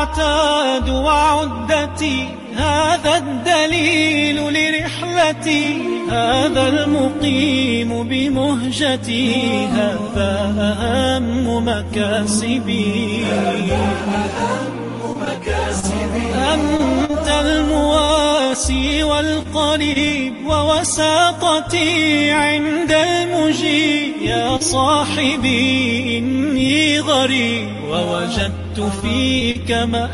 العتاد وعدتي هذا الدليل لرحلتي هذا المقيم بمهجتي هذا أهم مكاسبي أنت المواسي والقريب ووساطتي عند المجيب يا صاحبي إني غريب ووجدت فيك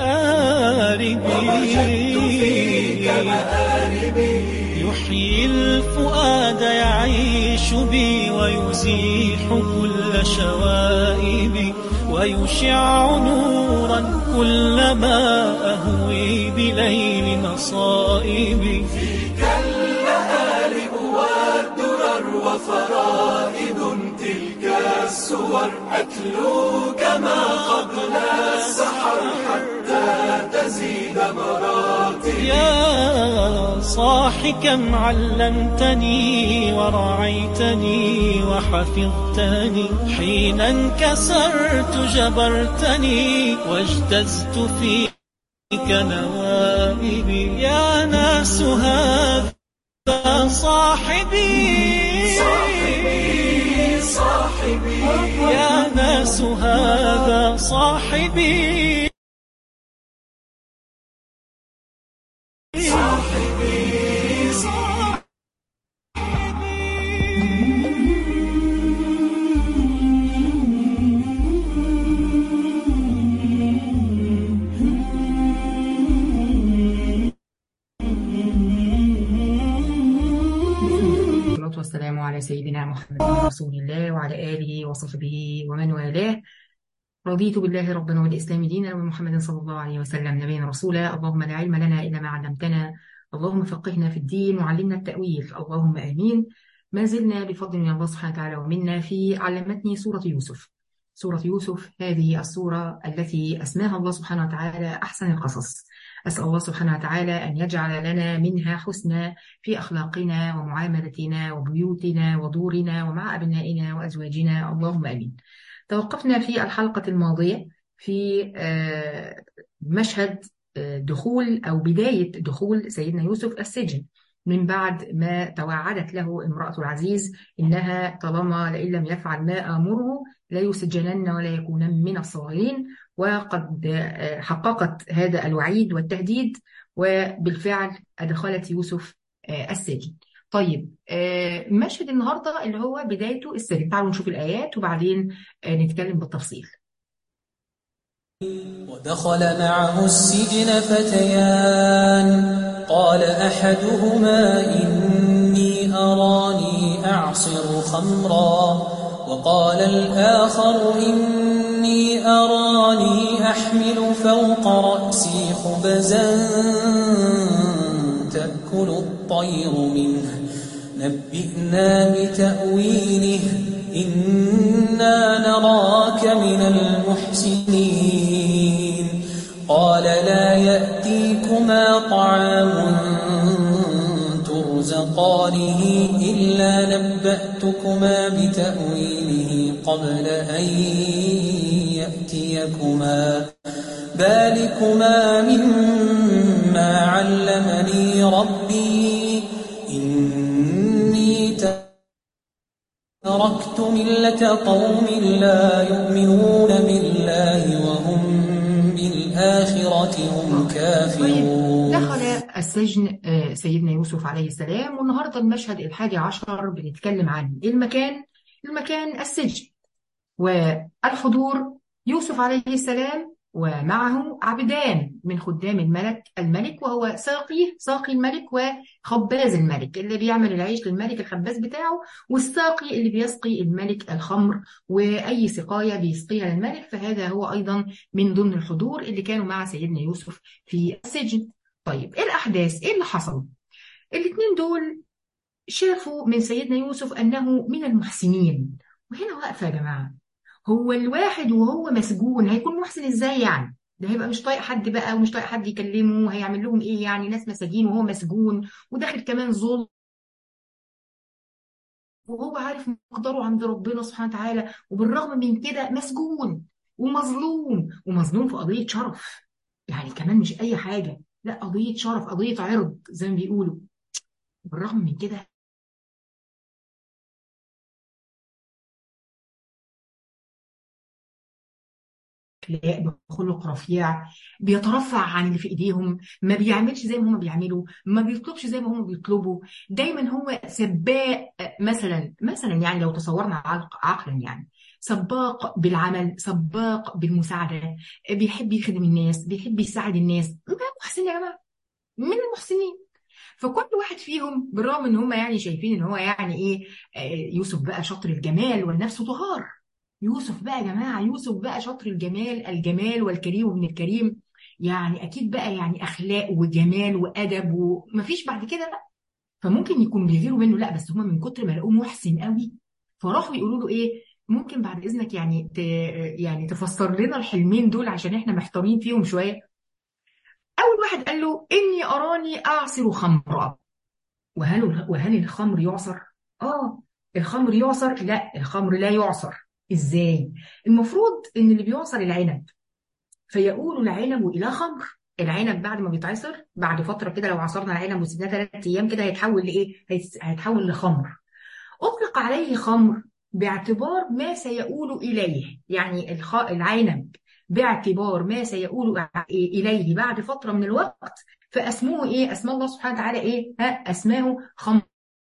مآربي يحيي الفؤاد يعيش بي ويزيح كل شوائبي ويشع نورا كلما أهوي بليل مصائبي فيك اللآلئ والدرر وفرائد تلك السور أتلو كما قبل السحر حتى تزيد مراتبي يا صاح كم علمتني ورعيتني وحفظتني حين انكسرت جبرتني واجتزت فيك نوائبي يا ناس هذا صاحبي صاحبي صاحبي يا ناس هذا صاحبي والصلاة والسلام على سيدنا محمد رسول الله وعلى آله وصحبه ومن والاه رضيت بالله ربا والإسلام دينا وبمحمد صلى الله عليه وسلم نبيا رسولا اللهم لا علم لنا إلا ما علمتنا اللهم فقهنا في الدين وعلمنا التأويل اللهم آمين ما زلنا بفضل من الله سبحانه وتعالى ومنا في علمتني سورة يوسف سورة يوسف هذه السورة التي أسماها الله سبحانه وتعالى أحسن القصص أسأل الله سبحانه وتعالى أن يجعل لنا منها حسنى في أخلاقنا ومعاملتنا وبيوتنا ودورنا ومع أبنائنا وأزواجنا اللهم آمين توقفنا في الحلقة الماضية في آه، مشهد آه، دخول أو بداية دخول سيدنا يوسف السجن من بعد ما توعدت له امرأة العزيز إنها طالما لئن لم يفعل ما آمره لا يسجنن ولا يكونن من الصاغرين وقد آه، حققت هذا الوعيد والتهديد وبالفعل أدخلت يوسف آه، السجن طيب آه، مشهد النهاردة اللي هو بدايته السجن تعالوا نشوف الآيات وبعدين آه، نتكلم بالتفصيل ودخل معه السجن فتيان قال أحدهما إني أراني أعصر خمرا وقال الآخر إني أراني أحمل فوق رأسي خبزا تأكل الطير منه نبئنا بتأويله إنا نراك من المحسنين قال لا يأتيكما طعام ترزقانه إلا نبأتكما بتأويله قبل أن يأتيكما ذلكما مما علمني ربي إني تركت ملة قوم لا يؤمنون بالله وهم بالآخرة هم طيب كافرون دخل السجن آه، سيدنا يوسف عليه السلام والنهارده المشهد الحادي عشر بنتكلم عن المكان المكان السجن والحضور يوسف عليه السلام ومعه عبدان من خدام الملك الملك وهو ساقيه ساقي الملك وخباز الملك اللي بيعمل العيش للملك الخباز بتاعه والساقي اللي بيسقي الملك الخمر وأي سقاية بيسقيها للملك فهذا هو أيضا من ضمن الحضور اللي كانوا مع سيدنا يوسف في السجن طيب ايه الأحداث ايه اللي حصل الاتنين دول شافوا من سيدنا يوسف أنه من المحسنين وهنا واقفة يا جماعة هو الواحد وهو مسجون هيكون محسن ازاي يعني ده هيبقى مش طايق حد بقى ومش طايق حد يكلمه هيعمل لهم ايه يعني ناس مساجين وهو مسجون وداخل كمان ظلم وهو عارف مقداره عند ربنا سبحانه وتعالى وبالرغم من كده مسجون ومظلوم ومظلوم في قضية شرف يعني كمان مش اي حاجه لا قضيه شرف قضيه عرض زي ما بيقولوا بالرغم من كده اخلاق بخلق رفيع بيترفع عن اللي في ايديهم ما بيعملش زي ما هم بيعملوا ما بيطلبش زي ما هم بيطلبوا دايما هو سباق مثلا مثلا يعني لو تصورنا عق- عقلا يعني سباق بالعمل سباق بالمساعده بيحب يخدم الناس بيحب يساعد الناس محسن يا جماعه من المحسنين فكل واحد فيهم بالرغم ان هم يعني شايفين ان هو يعني ايه آه، يوسف بقى شاطر الجمال والنفس طهار يوسف بقى يا جماعه يوسف بقى شاطر الجمال الجمال والكريم ومن الكريم يعني اكيد بقى يعني اخلاق وجمال وادب ومفيش بعد كده لا فممكن يكون بيغيروا منه لا بس هم من كتر ما لقوه محسن قوي فراحوا يقولوا له ايه ممكن بعد اذنك يعني ت... يعني تفسر لنا الحلمين دول عشان احنا محتارين فيهم شويه اول واحد قال له اني اراني اعصر خمرا وهل وهل الخمر يعصر؟ اه الخمر يعصر؟ لا الخمر لا يعصر ازاي؟ المفروض ان اللي بيعصر العنب فيقول العنب الى خمر العنب بعد ما بيتعصر بعد فتره كده لو عصرنا العنب وسيبناه ثلاث ايام كده هيتحول لايه؟ هيت- هيتحول لخمر اطلق عليه خمر باعتبار ما سيؤول اليه يعني الخ... العنب باعتبار ما سيؤول اليه بعد فتره من الوقت فاسموه ايه؟ اسماء الله سبحانه وتعالى ايه؟ ها اسماه خمر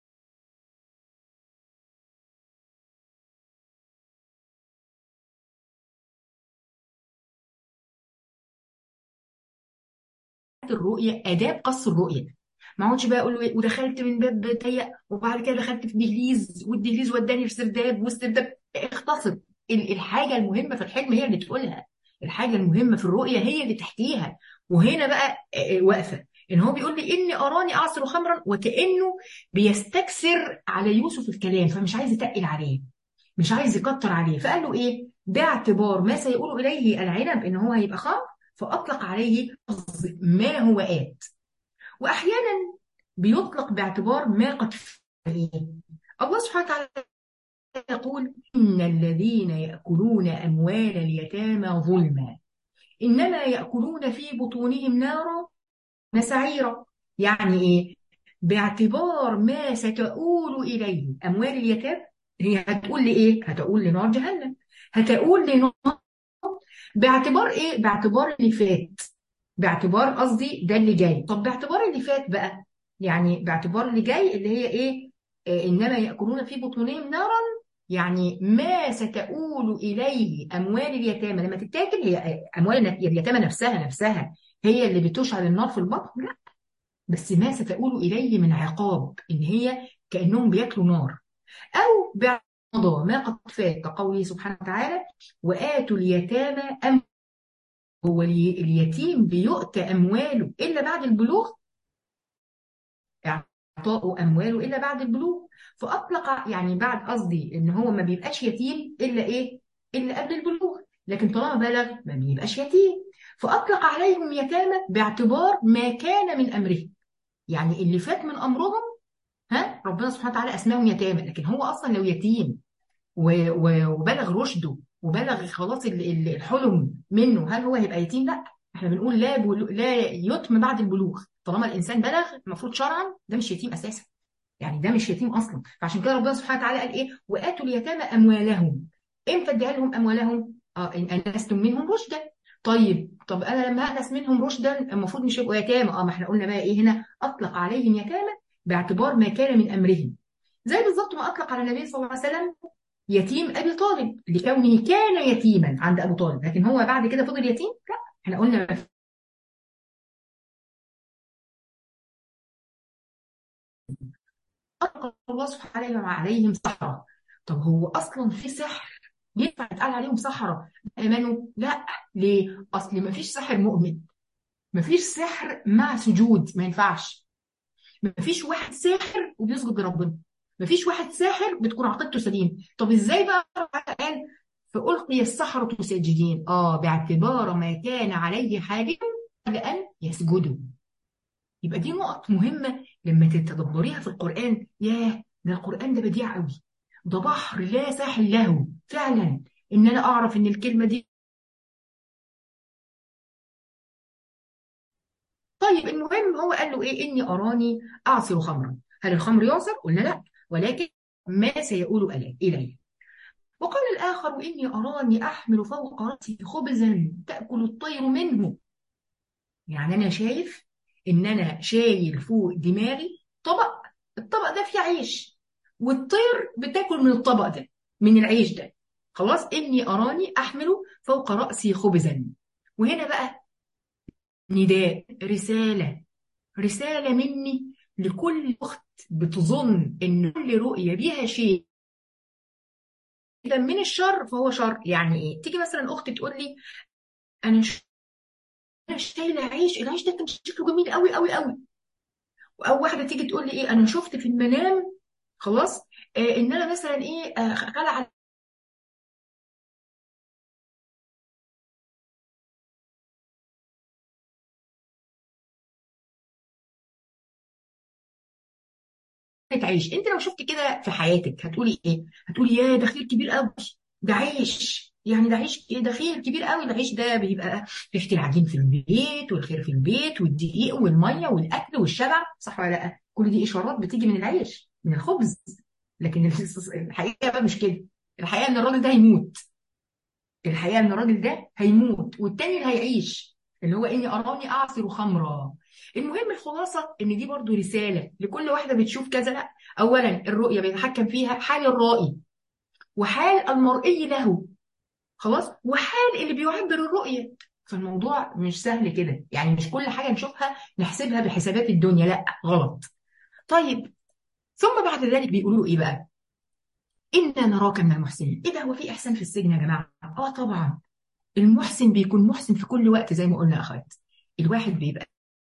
الرؤية آداب قص الرؤية ما اقعدش بقى اقول له إيه، ودخلت من باب ضيق وبعد كده دخلت في دهليز والدهليز وداني في سرداب والسرداب اختصر ال- الحاجة المهمة في الحلم هي اللي تقولها الحاجة المهمة في الرؤية هي اللي تحكيها وهنا بقى آه، آه، واقفة ان هو بيقول لي اني اراني اعصر خمرا وكانه بيستكثر على يوسف الكلام فمش عايز يتقل عليه مش عايز يكتر عليه فقال له ايه باعتبار ما سيقول اليه العنب ان هو هيبقى خمر فاطلق عليه لفظ ما هو آت واحيانا بيطلق باعتبار ما قد فعل الله سبحانه وتعالى يقول ان الذين ياكلون اموال اليتامى ظلما انما ياكلون في بطونهم نارا وسعيرا يعني ايه باعتبار ما ستؤول اليه اموال اليتامى هي هتقول لايه هتقول لنار جهنم هتقول لنار باعتبار ايه باعتبار اللي فات باعتبار قصدي ده اللي جاي طب باعتبار اللي فات بقى يعني باعتبار اللي جاي اللي هي ايه آه انما ياكلون في بطونهم نارا يعني ما ستؤول اليه اموال اليتامى لما تتاكل هي اموال اليتامى نفسها نفسها هي اللي بتشعل النار في البطن لا بس ما ستؤول اليه من عقاب ان هي كانهم بياكلوا نار او مضى ما قد فات كقوله سبحانه وتعالى واتوا اليتامى أم هو الي- اليتيم بيؤتى امواله الا بعد البلوغ اعطاء امواله الا بعد البلوغ فاطلق يعني بعد قصدي ان هو ما بيبقاش يتيم الا ايه الا قبل البلوغ لكن طالما بلغ ما بيبقاش يتيم فاطلق عليهم يتامى باعتبار ما كان من امرهم يعني اللي فات من امرهم ها ربنا سبحانه وتعالى اسماهم يتامى لكن هو اصلا لو يتيم و- و- وبلغ رشده وبلغ خلاص ال- ال- الحلم منه هل هو هيبقى يتيم؟ لا احنا بنقول لا بلو... لا يتم بعد البلوغ طالما الانسان بلغ المفروض شرعا ده مش يتيم اساسا يعني ده مش يتيم اصلا فعشان كده ربنا سبحانه وتعالى قال ايه واتوا اليتامى اموالهم امتى اديها لهم اموالهم اه ان انستم منهم رشدا طيب طب انا لما انس منهم رشدا المفروض مش يبقوا يتامى اه ما احنا قلنا بقى ايه هنا اطلق عليهم يتامى باعتبار ما كان من امرهم زي بالظبط ما اطلق على النبي صلى الله عليه وسلم يتيم ابي طالب لكونه كان يتيما عند ابو طالب لكن هو بعد كده فضل يتيم لا احنا قلنا أطلق الله سبحانه عليهم سحرة طب هو أصلا في سحر ينفع يتقال عليهم سحرة آمنوا لا ليه أصل ما فيش سحر مؤمن ما فيش سحر مع سجود ما ينفعش ما فيش واحد ساحر وبيسجد لربنا ما فيش واحد ساحر بتكون عقيدته سليم طب ازاي بقى ربنا قال فألقي السحرة ساجدين اه باعتبار ما كان عليه حاجة لأن يسجدوا يبقى دي نقط مهمة لما تتدبريها في القرآن ياه ده القرآن ده بديع قوي ده بحر لا ساحل له فعلا ان انا اعرف ان الكلمة دي طيب المهم هو قال له ايه اني اراني اعصر خمرا هل الخمر يعصر قلنا لا ولكن ما سيقول الي وقال الاخر اني اراني احمل فوق راسي خبزا تاكل الطير منه يعني انا شايف ان انا شايل فوق دماغي طبق الطبق ده فيه عيش والطير بتاكل من الطبق ده من العيش ده خلاص اني اراني احمل فوق راسي خبزا وهنا بقى نداء رساله رساله مني لكل اخت بتظن ان كل رؤيه بيها شيء اذا من الشر فهو شر يعني ايه تيجي مثلا اختي تقول لي انا ش... انا شايله عيش العيش ده كان شكله جميل قوي قوي قوي او واحده تيجي تقول لي ايه انا شفت في المنام خلاص آه ان انا مثلا ايه آه خلع عيش انت لو شفت كده في حياتك هتقولي ايه هتقولي يا ده خير كبير قوي ده عيش يعني ده عيش ايه ده خير كبير قوي العيش ده بيبقى ريحه العجين في البيت والخير في البيت والدقيق والميه والاكل والشبع صح ولا لا كل دي اشارات بتيجي من العيش من الخبز لكن الحقيقه بقى مش كده الحقيقه ان الراجل ده هيموت الحقيقه ان الراجل ده هيموت والتاني اللي هيعيش اللي هو اني اراني اعصر خمرا المهم الخلاصه ان دي برضو رساله لكل واحده بتشوف كذا لا اولا الرؤيه بيتحكم فيها حال الرائي وحال المرئي له خلاص وحال اللي بيعبر الرؤيه فالموضوع مش سهل كده يعني مش كل حاجه نشوفها نحسبها بحسابات الدنيا لا غلط طيب ثم بعد ذلك بيقولوا له ايه بقى إنا نراك من المحسنين إيه ده هو في إحسان في السجن يا جماعة آه طبعا المحسن بيكون محسن في كل وقت زي ما قلنا أخوات الواحد بيبقى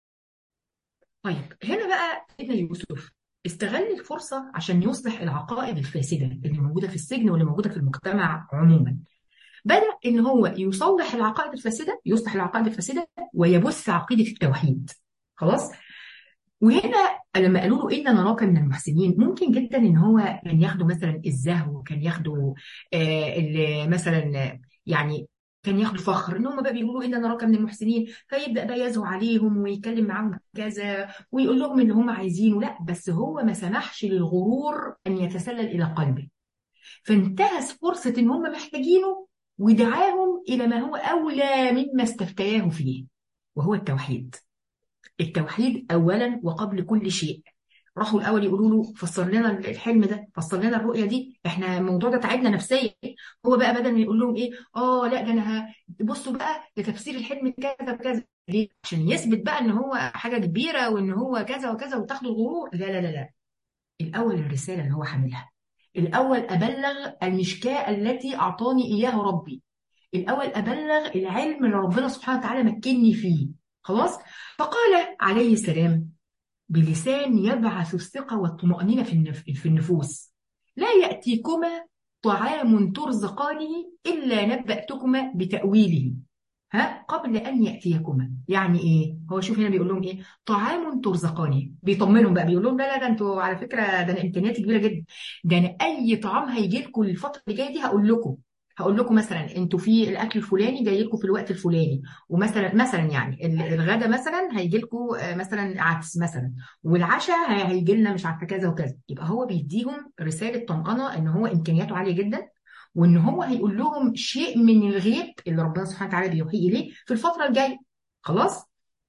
طيب هنا بقى سيدنا يوسف استغل الفرصة عشان يصلح العقائد الفاسدة اللي موجودة في السجن واللي موجودة في المجتمع عموما بدأ إن هو يصلح العقائد الفاسدة يصلح العقائد الفاسدة ويبث عقيدة التوحيد خلاص وهنا لما قالوا له إنا نراك من المحسنين ممكن جدا إن هو كان ياخدوا مثلا الزهو كان ياخدوا آه مثلا يعني كان ياخدوا فخر ان هم بقى بيقولوا ان نراك من المحسنين فيبدا بقى يزهو عليهم ويتكلم معاهم كذا ويقول لهم اللي هم عايزينه لا بس هو ما سمحش للغرور ان يتسلل الى قلبه فانتهز فرصه ان هم محتاجينه ودعاهم الى ما هو اولى مما استفتياه فيه وهو التوحيد التوحيد اولا وقبل كل شيء راحوا الاول يقولوا له فسر لنا الحلم ده فسر لنا الرؤيه دي احنا الموضوع ده تعبنا نفسيا هو بقى بدل ما يقول لهم ايه اه لا ده انا بصوا بقى لتفسير الحلم كذا وكذا ليه عشان يثبت بقى ان هو حاجه كبيره وان هو كذا وكذا وتاخدوا الغرور لا لا لا لا الاول الرساله اللي هو حاملها الاول ابلغ المشكاه التي اعطاني اياه ربي الاول ابلغ العلم اللي ربنا سبحانه وتعالى مكنني فيه خلاص فقال عليه السلام بلسان يبعث الثقة والطمأنينة في النفوس لا يأتيكما طعام ترزقانه إلا نبأتكما بتأويله ها قبل أن يأتيكما يعني إيه هو شوف هنا بيقول لهم إيه طعام ترزقانه بيطمنهم بقى بيقول لهم لا لا ده أنتوا على فكرة ده أنا إمكانياتي كبيرة جدا ده أنا أي طعام هيجي لكم الفترة اللي جاية دي هقول لكم هقول لكم مثلا انتوا في الاكل الفلاني جاي لكم في الوقت الفلاني ومثلا مثلا يعني الغدا مثلا هيجي لكم مثلا عدس مثلا والعشاء هيجي لنا مش عارفه كذا وكذا يبقى هو بيديهم رساله طمانه ان هو امكانياته عاليه جدا وان هو هيقول لهم شيء من الغيب اللي ربنا سبحانه وتعالى بيوحي اليه في الفتره الجايه خلاص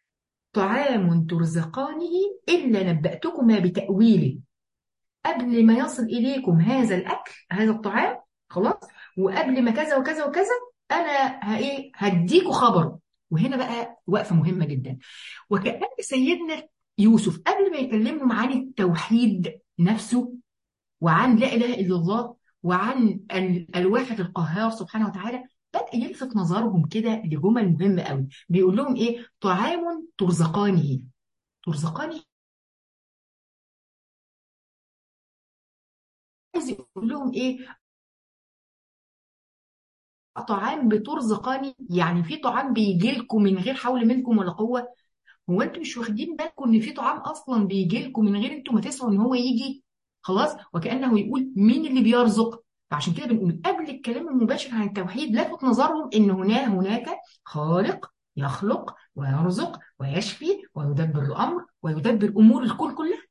طعام ترزقانه الا نبأتكما بتأويله قبل ما يصل اليكم هذا الاكل هذا الطعام خلاص وقبل ما كذا وكذا وكذا انا ايه هديكوا خبر وهنا بقى وقفه مهمه جدا وكأن سيدنا يوسف قبل ما يكلمهم عن التوحيد نفسه وعن لا اله الا الله وعن الواحد القهار سبحانه وتعالى بدأ يلفت نظرهم كده لجمل مهمه قوي بيقول لهم ايه طعام ترزقانه ترزقانه عايز يقول لهم ايه طعام بترزقاني يعني في طعام بيجي لكم من غير حول منكم ولا قوه هو انتوا مش واخدين بالكم ان في طعام اصلا بيجي لكم من غير انتوا ما تسعوا ان هو يجي خلاص وكانه يقول مين اللي بيرزق فعشان كده بنقول قبل الكلام المباشر عن التوحيد لفت نظرهم ان هنا هناك خالق يخلق ويرزق ويشفي ويدبر الأمر ويدبر أمور الكل كلها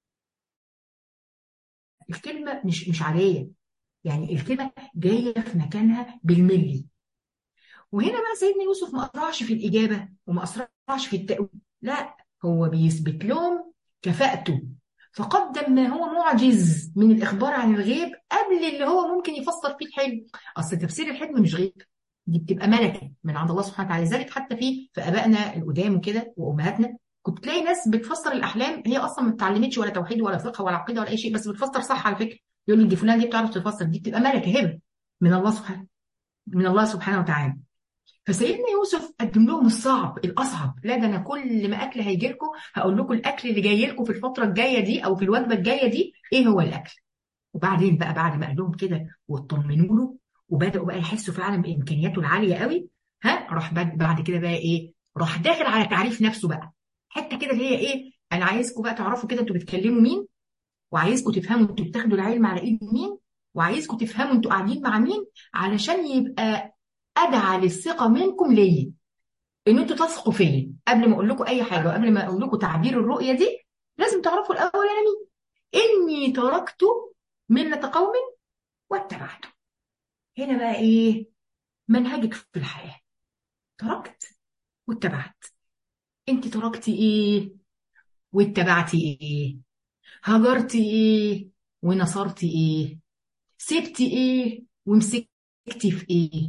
الكلمة مش مش عادية يعني الكلمة جاية في مكانها بالملي وهنا بقى سيدنا يوسف ما أسرعش في الإجابة وما أسرعش في التأويل لا هو بيثبت لهم كفاءته فقدم ما هو معجز من الإخبار عن الغيب قبل اللي هو ممكن يفسر فيه الحلم أصل تفسير الحلم مش غيب دي بتبقى ملكة من عند الله سبحانه وتعالى ذلك حتى في في آبائنا القدام وكده وأمهاتنا كنت تلاقي ناس بتفسر الأحلام هي أصلا ما اتعلمتش ولا توحيد ولا فقه ولا عقيدة ولا أي شيء بس بتفسر صح على فكرة يقول لك دي فلان دي بتعرف تفسر دي بتبقى ملكة هبة من الله سبحانه من الله سبحانه وتعالى فسيدنا يوسف قدم لهم الصعب الاصعب لا ده انا كل ما اكل هيجي لكم هقول لكم الاكل اللي جاي لكم في الفتره الجايه دي او في الوجبه الجايه دي ايه هو الاكل وبعدين بقى بعد ما قال لهم كده واطمنوا له وبداوا بقى يحسوا فعلا بامكانياته العاليه قوي ها راح بعد بعد كده بقى ايه راح داخل على تعريف نفسه بقى حته كده اللي هي ايه انا عايزكم بقى تعرفوا كده انتوا بتكلموا مين وعايزكم تفهموا انتوا بتاخدوا العلم على ايد مين وعايزكم تفهموا انتوا قاعدين مع مين علشان يبقى ادعى للثقه منكم ليا ان انتوا تثقوا فيا قبل ما اقول لكم اي حاجه وقبل ما اقول لكم تعبير الرؤيه دي لازم تعرفوا الاول انا مين اني تركت مله قوم واتبعته هنا بقى ايه منهجك في الحياه تركت واتبعت انت تركتي ايه واتبعتي ايه هجرتي ايه ونصرتي ايه سبتي ايه ومسكتي في ايه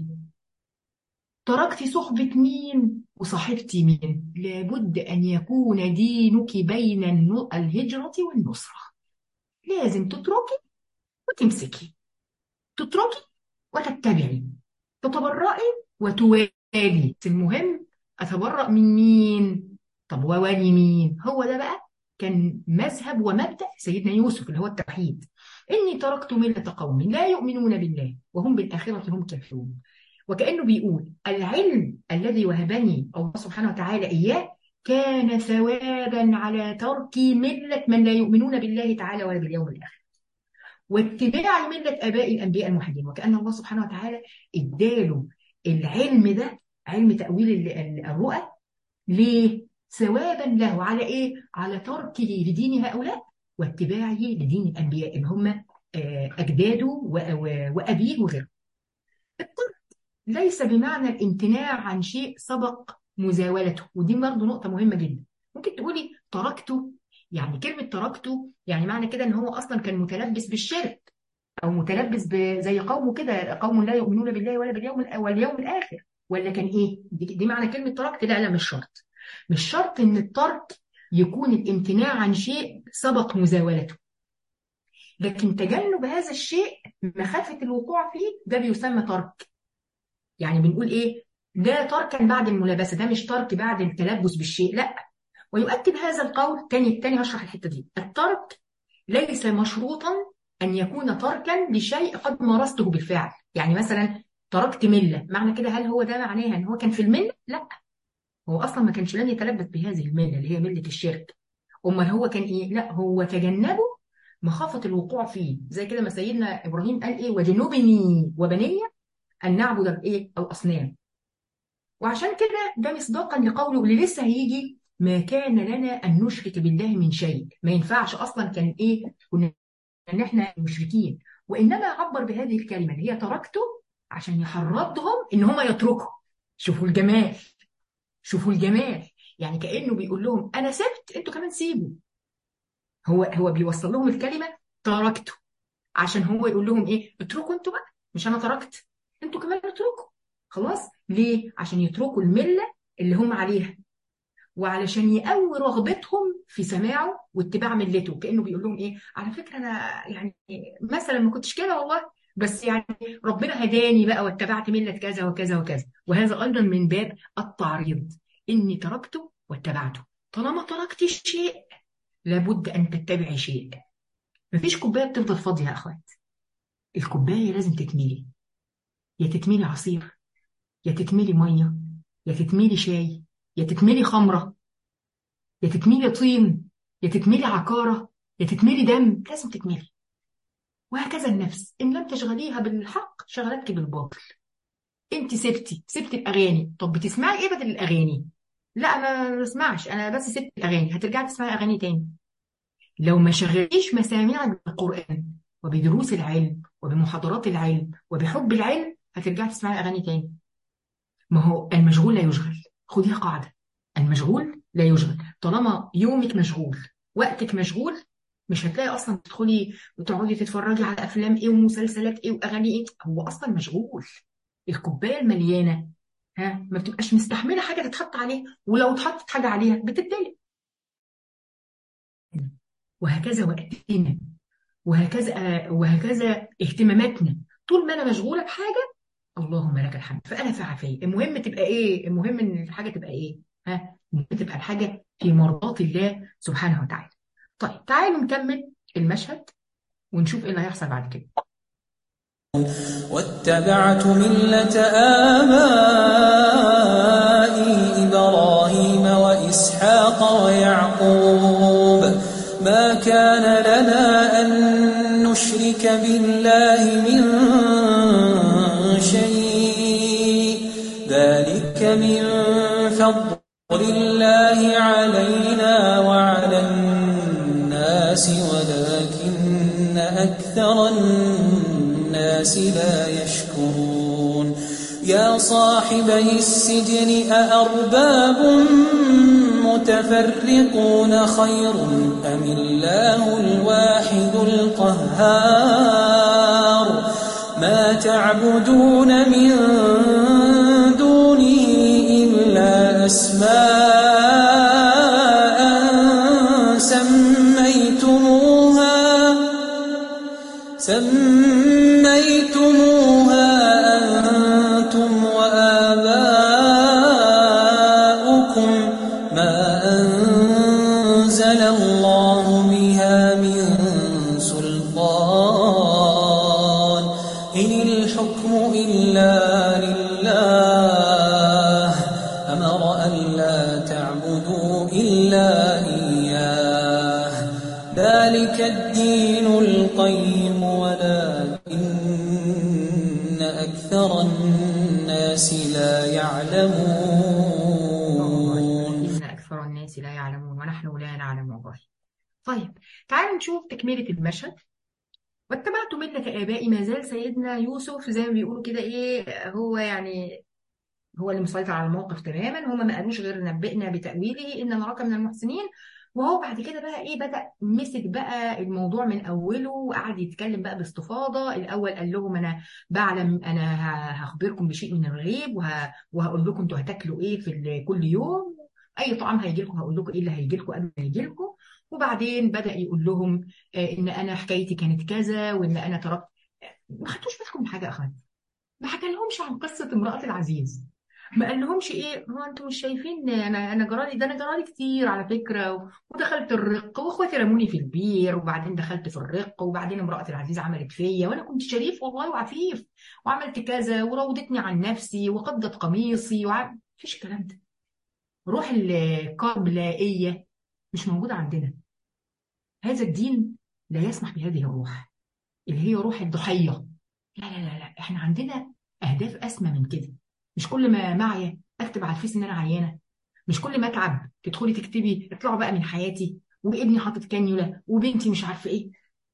تركتي صحبة مين وصاحبتي مين لابد أن يكون دينك بين النو- الهجرة والنصرة لازم تتركي وتمسكي تتركي وتتبعي تتبرئي وتوالي المهم أتبرأ من مين طب ووالي مين هو ده بقى كان مذهب ومبدأ سيدنا يوسف اللي هو التوحيد إني تركت ملة قوم لا يؤمنون بالله وهم بالآخرة هم كافرون وكأنه بيقول العلم الذي وهبني الله سبحانه وتعالى إياه كان ثوابا على ترك ملة من لا يؤمنون بالله تعالى ولا باليوم الآخر واتباع ملة آباء الأنبياء الموحدين وكأن الله سبحانه وتعالى اداله العلم ده علم تأويل ال- ال- الرؤى ليه؟ ثوابا له على إيه؟ على تركه لدين هؤلاء واتباعه لدين الأنبياء اللي هم آه، أجداده و- و- وأبيه وغيره الترك ليس بمعنى الامتناع عن شيء سبق مزاولته ودي برضه نقطة مهمة جدا ممكن تقولي تركته يعني كلمة تركته يعني معنى كده ان هو اصلا كان متلبس بالشرك او متلبس ب- زي قومه كده قوم لا يؤمنون بالله ولا باليوم الأ- واليوم الاخر ولا كان ايه دي, دي معنى كلمة تركت لا لا مش شرط مش شرط ان الترك يكون الامتناع عن شيء سبق مزاولته لكن تجنب هذا الشيء مخافة الوقوع فيه ده بيسمى ترك يعني بنقول ايه ده تركا بعد الملابسه ده مش ترك بعد التلبس بالشيء لا ويؤكد هذا القول تاني تاني هشرح الحته دي الترك ليس مشروطا ان يكون تركا لشيء قد مارسته بالفعل يعني مثلا تركت مله معنى كده هل هو ده معناها ان هو كان في المله لا هو اصلا ما كانش لن يتلبس بهذه المله اللي هي مله الشرك امال هو كان ايه لا هو تجنبه مخافه الوقوع فيه زي كده ما سيدنا ابراهيم قال ايه وجنوبني وبني ان نعبد الايه الاصنام وعشان كده ده مصداقا لقوله اللي لسه هيجي ما كان لنا ان نشرك بالله من شيء ما ينفعش اصلا كان ايه كنا ان احنا مشركين وانما عبر بهذه الكلمه اللي هي تركته عشان يحرضهم ان هم يتركوا شوفوا الجمال شوفوا الجمال يعني كانه بيقول لهم انا سبت انتوا كمان سيبوا هو هو بيوصل لهم الكلمه تركته عشان هو يقول لهم ايه اتركوا انتوا بقى مش انا تركت انتوا كمان اتركوا خلاص ليه عشان يتركوا المله اللي هم عليها وعلشان يقوي رغبتهم في سماعه واتباع ملته كانه بيقول لهم ايه على فكره انا يعني مثلا ما كنتش كده والله بس يعني ربنا هداني بقى واتبعت مله كذا وكذا وكذا وهذا ايضا من باب التعريض اني تركته واتبعته طالما تركت شيء لابد ان تتبعي شيء مفيش كوبايه بتفضل فاضيه يا اخوات الكوبايه لازم تتملي يا تتملي عصير يا تتملي ميه يا تتملي شاي يا تتملي خمره يا تتملي طين يا تتملي عكاره يا تتملي دم لازم تتملي وهكذا النفس ان لم تشغليها بالحق شغلتك بالباطل انت سبتي سبتي الاغاني طب بتسمعي ايه بدل الاغاني لا ما بسمعش انا بس سبت الاغاني هترجعي تسمعي اغاني تاني لو ما شغلتيش مسامعك بالقران وبدروس العلم وبمحاضرات العلم وبحب العلم هترجعي تسمعي اغاني تاني ما هو المشغول لا يشغل خديها قاعده المشغول لا يشغل طالما يومك مشغول وقتك مشغول مش هتلاقي اصلا تدخلي وتقعدي تتفرجي على افلام ايه ومسلسلات ايه واغاني ايه هو اصلا مشغول الكوبايه المليانه ها ما بتبقاش مستحمله حاجه تتحط عليها ولو اتحطت حاجه عليها بتتدلق وهكذا وقتنا وهكذا وهكذا اهتماماتنا طول ما انا مشغوله بحاجه اللهم لك الحمد فانا في عافيه المهم تبقى ايه المهم ان الحاجه تبقى ايه ها المهم تبقى الحاجه في مرضات الله سبحانه وتعالى طيب تعالوا نكمل المشهد ونشوف ايه اللي هيحصل بعد كده واتبعت ملة آبائي إبراهيم وإسحاق ويعقوب ما كان لنا أن نشرك بالله من شيء ذلك من فضل الله علينا وعلى الناس ولكن أكثر الناس لا يشكرون يا صاحبي السجن أأرباب متفرقون خير أم الله الواحد القهار ما تعبدون من دونه إلا أسماء سميتموها سميتموها أنتم وآباؤكم ما أنزل الله بها من سلطان إن الحكم إلا لله أمر ألا تعبدوا إلا إياه ذلك الدين القيم ولكن أكثر الناس لا يعلمون إن أكثر الناس لا يعلمون ونحن لا نعلم والله طيب تعالوا نشوف تكملة المشهد واتبعت ملة آبائي ما زال سيدنا يوسف زي ما بيقولوا كده إيه هو يعني هو اللي مسيطر على الموقف تماما هم ما قالوش غير نبئنا بتأويله إن نراك من المحسنين وهو بعد كده بقى إيه بدأ مسك بقى الموضوع من أوله وقعد يتكلم بقى باستفاضة الأول قال لهم أنا بعلم أنا ه- هخبركم بشيء من الغيب وه... وهقول لكم أنتوا هتاكلوا إيه في ال- كل يوم أي طعام هيجي لكم هقول لكم إيه اللي هيجي لكم قبل ما يجي لكم وبعدين بدأ يقول لهم آه، إن أنا حكايتي كانت كذا وإن أنا تركت ما خدتوش بالكم من حاجة يا أخوان ما حكى لهمش عن قصة امرأة العزيز ما قال لهمش ايه هو انتوا مش شايفين انا انا جرالي ده انا جرالي كتير على فكره و- ودخلت الرق واخواتي رموني في البير وبعدين دخلت في الرق وبعدين امرأة العزيز عملت فيا وانا كنت شريف والله وعفيف وعملت كذا وراودتني عن نفسي وقضت قميصي وع... مفيش الكلام ده روح الكربلائية مش موجودة عندنا هذا الدين لا يسمح بهذه الروح اللي هي روح الضحية لا لا لا لا احنا عندنا اهداف اسمى من كده مش كل ما معي اكتب على الفيس ان انا عيانه مش كل ما اتعب تدخلي تكتبي اطلعوا بقى من حياتي وابني حاطط كانيولا وبنتي مش عارفه ايه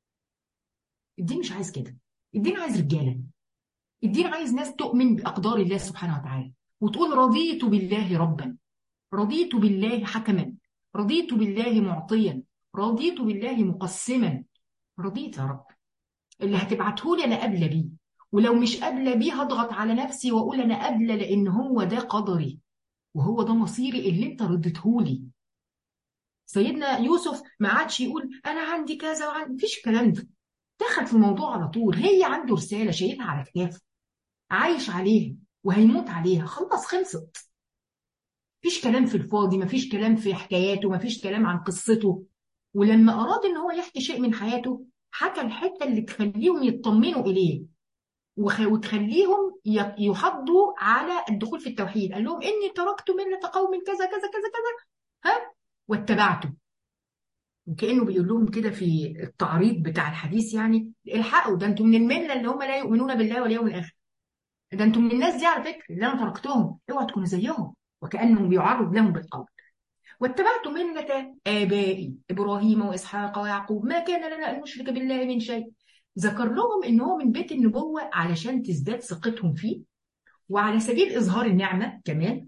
الدين مش عايز كده الدين عايز رجاله الدين عايز ناس تؤمن باقدار الله سبحانه وتعالى وتقول رضيت بالله ربا رضيت بالله حكما رضيت بالله معطيا رضيت بالله مقسما رضيت يا رب اللي هتبعته لي انا قابله بيه ولو مش قابله بيه هضغط على نفسي واقول انا قابله لان هو ده قدري وهو ده مصيري اللي انت رديتهولي سيدنا يوسف ما عادش يقول انا عندي كذا وعندي مفيش الكلام ده دخل في الموضوع على طول هي عنده رساله شايلها على كتافه عايش عليها وهيموت عليها خلاص خلصت مفيش كلام في الفاضي مفيش كلام في حكاياته مفيش كلام عن قصته ولما اراد ان هو يحكي شيء من حياته حكى الحته اللي تخليهم يطمنوا اليه وخ- وتخليهم ي- يحضوا على الدخول في التوحيد قال لهم اني تركت مله قوم كذا كذا كذا كذا ها واتبعته وكانه بيقول لهم كده في التعريض بتاع الحديث يعني الحقوا ده انتم من المله اللي هم لا يؤمنون بالله واليوم الاخر ده انتم من الناس دي على فكره اللي انا تركتهم اوعوا تكونوا زيهم وكأنه بيعرض لهم بالقول واتبعت ملة آبائي إبراهيم وإسحاق ويعقوب ما كان لنا أن نشرك بالله من شيء ذكر لهم إن هو من بيت النبوة علشان تزداد ثقتهم فيه وعلى سبيل إظهار النعمة كمان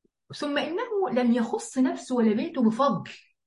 ثم إنه لم يخص نفسه ولا بيته بفضل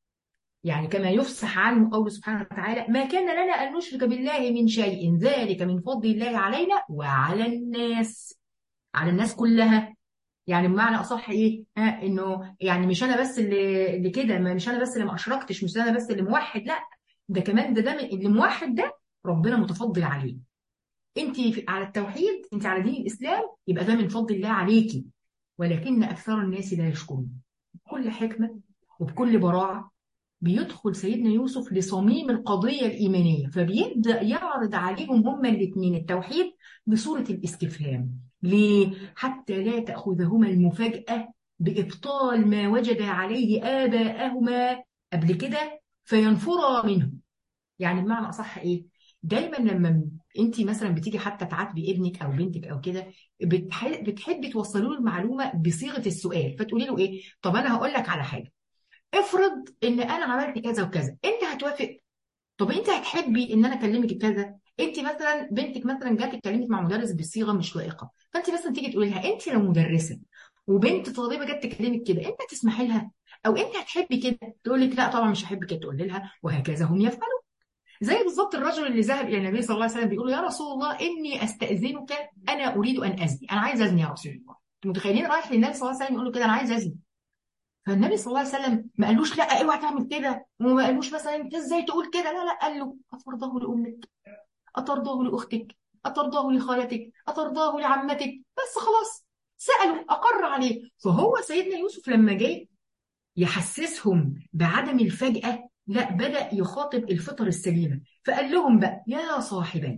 يعني كما يفصح عنه قوله سبحانه وتعالى ما كان لنا أن نشرك بالله من شيء ذلك من فضل الله علينا وعلى الناس على الناس كلها يعني بمعنى اصح ايه ها انه يعني مش انا بس اللي اللي كده ما- مش انا بس اللي ما اشركتش مش انا بس اللي موحد لا ده كمان ده ده من- اللي موحد ده ربنا متفضل عليه انت في- على التوحيد انت على دين الاسلام يبقى ده من فضل الله عليكي ولكن اكثر الناس لا يشكرون بكل حكمه وبكل براعه بيدخل سيدنا يوسف لصميم القضية الإيمانية فبيبدأ يعرض عليهم هما الاثنين التوحيد بصورة الاستفهام ليه؟ حتى لا تأخذهما المفاجأة بإبطال ما وجد عليه آباءهما قبل كده فينفرا منه يعني بمعنى أصح إيه؟ دايما لما انت مثلا بتيجي حتى تعاتبي ابنك او بنتك او كده بتح- بتحبي توصلي له المعلومه بصيغه السؤال فتقولي له ايه؟ طب انا هقول لك على حاجه افرض ان انا عملت كذا وكذا انت هتوافق طب انت هتحبي ان انا اكلمك كذا انت مثلا بنتك مثلا جات تكلمك مع مدرس بصيغه مش لائقه فانت مثلا تيجي تقولي لها انت لو مدرسه وبنت طالبه جت تكلمك كده انت تسمحي لها او انت هتحبي كده تقول لك لا طبعا مش هحب كده تقول لها وهكذا هم يفعلون زي بالظبط الرجل اللي ذهب الى النبي صلى الله عليه وسلم بيقول له يا رسول الله اني استاذنك انا اريد ان ازني انا عايز ازني يا رسول الله انتوا متخيلين رايح للنبي صلى الله عليه وسلم يقول له كده انا عايز ازني فالنبي صلى الله عليه وسلم ما قالوش لا اوعى تعمل كده وما قالوش مثلا انت ازاي تقول كده لا لا قال له اترضاه لامك اترضاه لاختك اترضاه لخالتك اترضاه لعمتك بس خلاص سالوا اقر عليه فهو سيدنا يوسف لما جه يحسسهم بعدم الفجأة لا بدأ يخاطب الفطر السليمة فقال لهم بقى يا صاحبي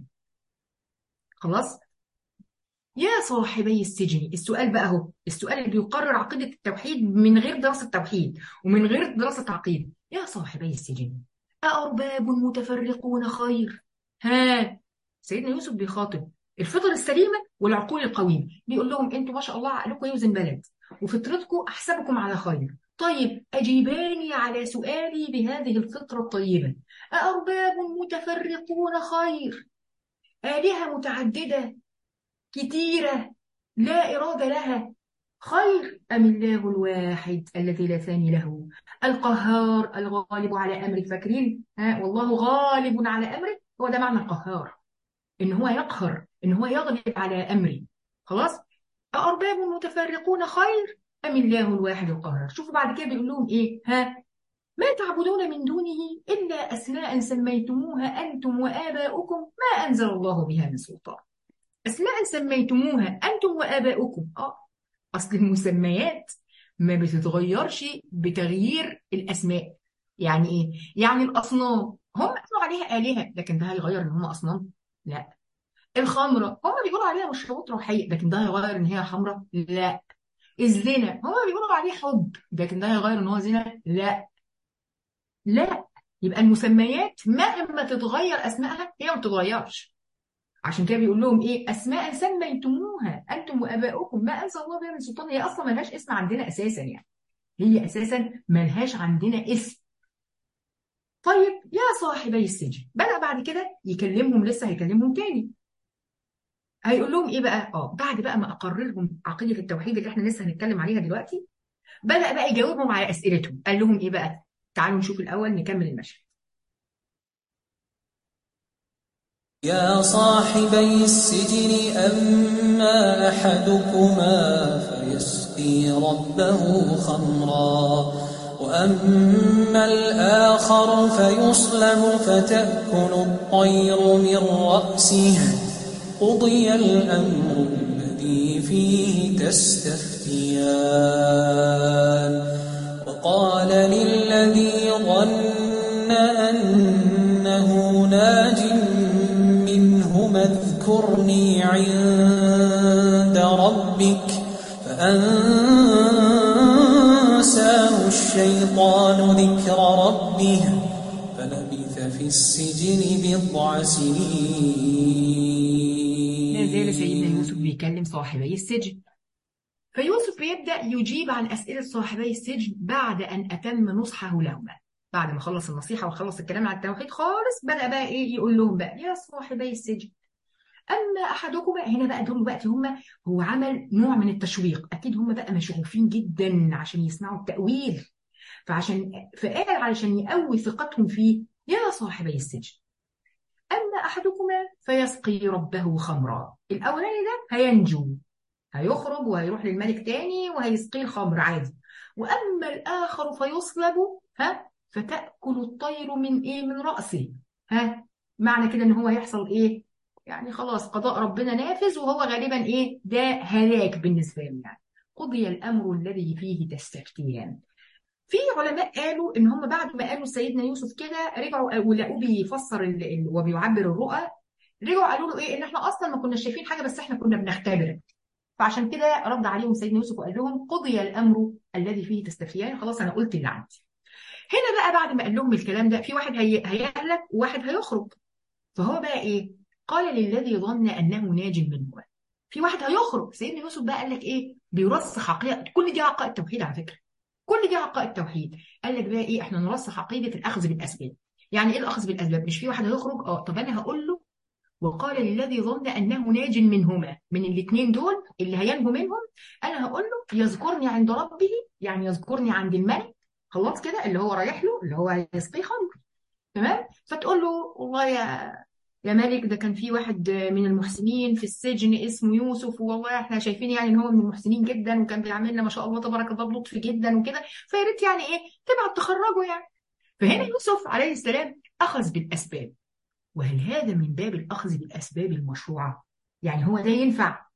خلاص يا صاحبي السجن السؤال بقى هو السؤال اللي بيقرر عقيدة التوحيد من غير دراسة توحيد ومن غير دراسة عقيدة يا صاحبي السجن أأرباب متفرقون خير ها سيدنا يوسف بيخاطب الفطر السليمة والعقول القويمة بيقول لهم انتوا ما شاء الله عقلكم يوزن بلد وفطرتكم أحسبكم على خير طيب أجيباني على سؤالي بهذه الفطرة الطيبة أأرباب متفرقون خير آلهة متعددة كتيرة لا إرادة لها خير أم الله الواحد الذي لا ثاني له القهار الغالب على أمره فاكرين ها والله غالب على أمره هو ده معنى القهار إن هو يقهر إن هو يغلب على أمره خلاص أأرباب متفرقون خير أم الله الواحد القهار شوفوا بعد كده بيقول لهم إيه ها ما تعبدون من دونه إلا أسماء سميتموها أنتم وآباؤكم ما أنزل الله بها من سلطان أسماء سميتموها أنتم وآباؤكم آه أصل المسميات ما بتتغيرش بتغيير الأسماء يعني إيه؟ يعني الأصنام هم قالوا عليها آلهة لكن ده هيغير إن هم أصنام؟ لا الخمرة هم بيقولوا عليها مشروبات روحية لكن ده هيغير إن هي خمرة؟ لا الزنا هم بيقولوا عليه حب لكن ده هيغير إن هو زنا؟ لا لا يبقى المسميات مهما تتغير أسمائها هي ما بتتغيرش عشان كده بيقول لهم ايه اسماء سميتموها انتم واباؤكم ما انزل الله بها من سلطان هي اصلا ملهاش اسم عندنا اساسا يعني هي اساسا ملهاش عندنا اسم طيب يا صاحبي السجن بدأ بعد كده يكلمهم لسه هيكلمهم تاني هيقول لهم ايه بقى اه بعد بقى ما اقررهم عقيده التوحيد اللي احنا لسه هنتكلم عليها دلوقتي بدأ بقى يجاوبهم على اسئلتهم قال لهم ايه بقى تعالوا نشوف الاول نكمل المشهد يا صاحبي السجن أما أحدكما فيسقي ربه خمرا وأما الآخر فيصلب فتأكل الطير من رأسه قضي الأمر الذي فيه تستفتيان وقال للذي ظن أنه ناج منهما اذكرني عند ربك فأنساه الشيطان ذكر ربه فلبث في السجن بضع سنين ما زال سيدنا يوسف بيكلم صاحبي السجن فيوسف بيبدأ يجيب عن أسئلة صاحبي السجن بعد أن أتم نصحه لهما بعد ما خلص النصيحة وخلص الكلام عن التوحيد خالص بدأ بقى إيه يقول لهم بقى يا صاحبي السجن أما أحدكما هنا بقى دول وقت هم هو عمل نوع من التشويق أكيد هم بقى مشغوفين جدا عشان يسمعوا التأويل فعشان فقال علشان يقوي ثقتهم فيه يا صاحبي السجن أما أحدكما فيسقي ربه خمرا الأولاني ده هينجو هيخرج وهيروح للملك تاني وهيسقيه الخمر عادي وأما الآخر فيصلب ها فتأكل الطير من إيه من رأسه ها معنى كده إن هو هيحصل إيه يعني خلاص قضاء ربنا نافذ وهو غالبا إيه ده هلاك بالنسبة له يعني قضي الأمر الذي فيه تستفتيان في علماء قالوا ان هم بعد ما قالوا سيدنا يوسف كده رجعوا ولقوه بيفسر ال- ال- وبيعبر الرؤى رجعوا قالوا له ايه ان احنا اصلا ما كناش شايفين حاجه بس احنا كنا بنختبرك فعشان كده رد عليهم سيدنا يوسف وقال لهم قضي الامر الذي فيه تستفتيان خلاص انا قلت اللي عندي هنا بقى بعد ما قال لهم الكلام ده في واحد هي... هيهلك وواحد هيخرج فهو بقى ايه قال للذي ظن انه ناج منه في واحد هيخرج سيدنا يوسف بقى قال لك ايه بيرسخ عقيده كل دي عقائد توحيد على فكره كل دي عقائد توحيد قال لك بقى ايه احنا نرسخ عقيده الاخذ بالاسباب يعني ايه الاخذ بالاسباب مش في واحد هيخرج اه طب انا هقول له وقال للذي ظن انه ناج منهما من الاثنين دول اللي هينجو منهم انا هقول له يذكرني عند ربه يعني يذكرني عند الملك خلاص كده اللي هو رايح له اللي هو هيسقيه خمر تمام فتقول له والله يا يا مالك ده كان في واحد من المحسنين في السجن اسمه يوسف والله احنا شايفين يعني ان هو من المحسنين جدا وكان بيعمل لنا ما شاء الله تبارك الله بلطف جدا وكده فيا ريت يعني ايه تبعت تخرجه يعني فهنا يوسف عليه السلام اخذ بالاسباب وهل هذا من باب الاخذ بالاسباب المشروعه يعني هو ده ينفع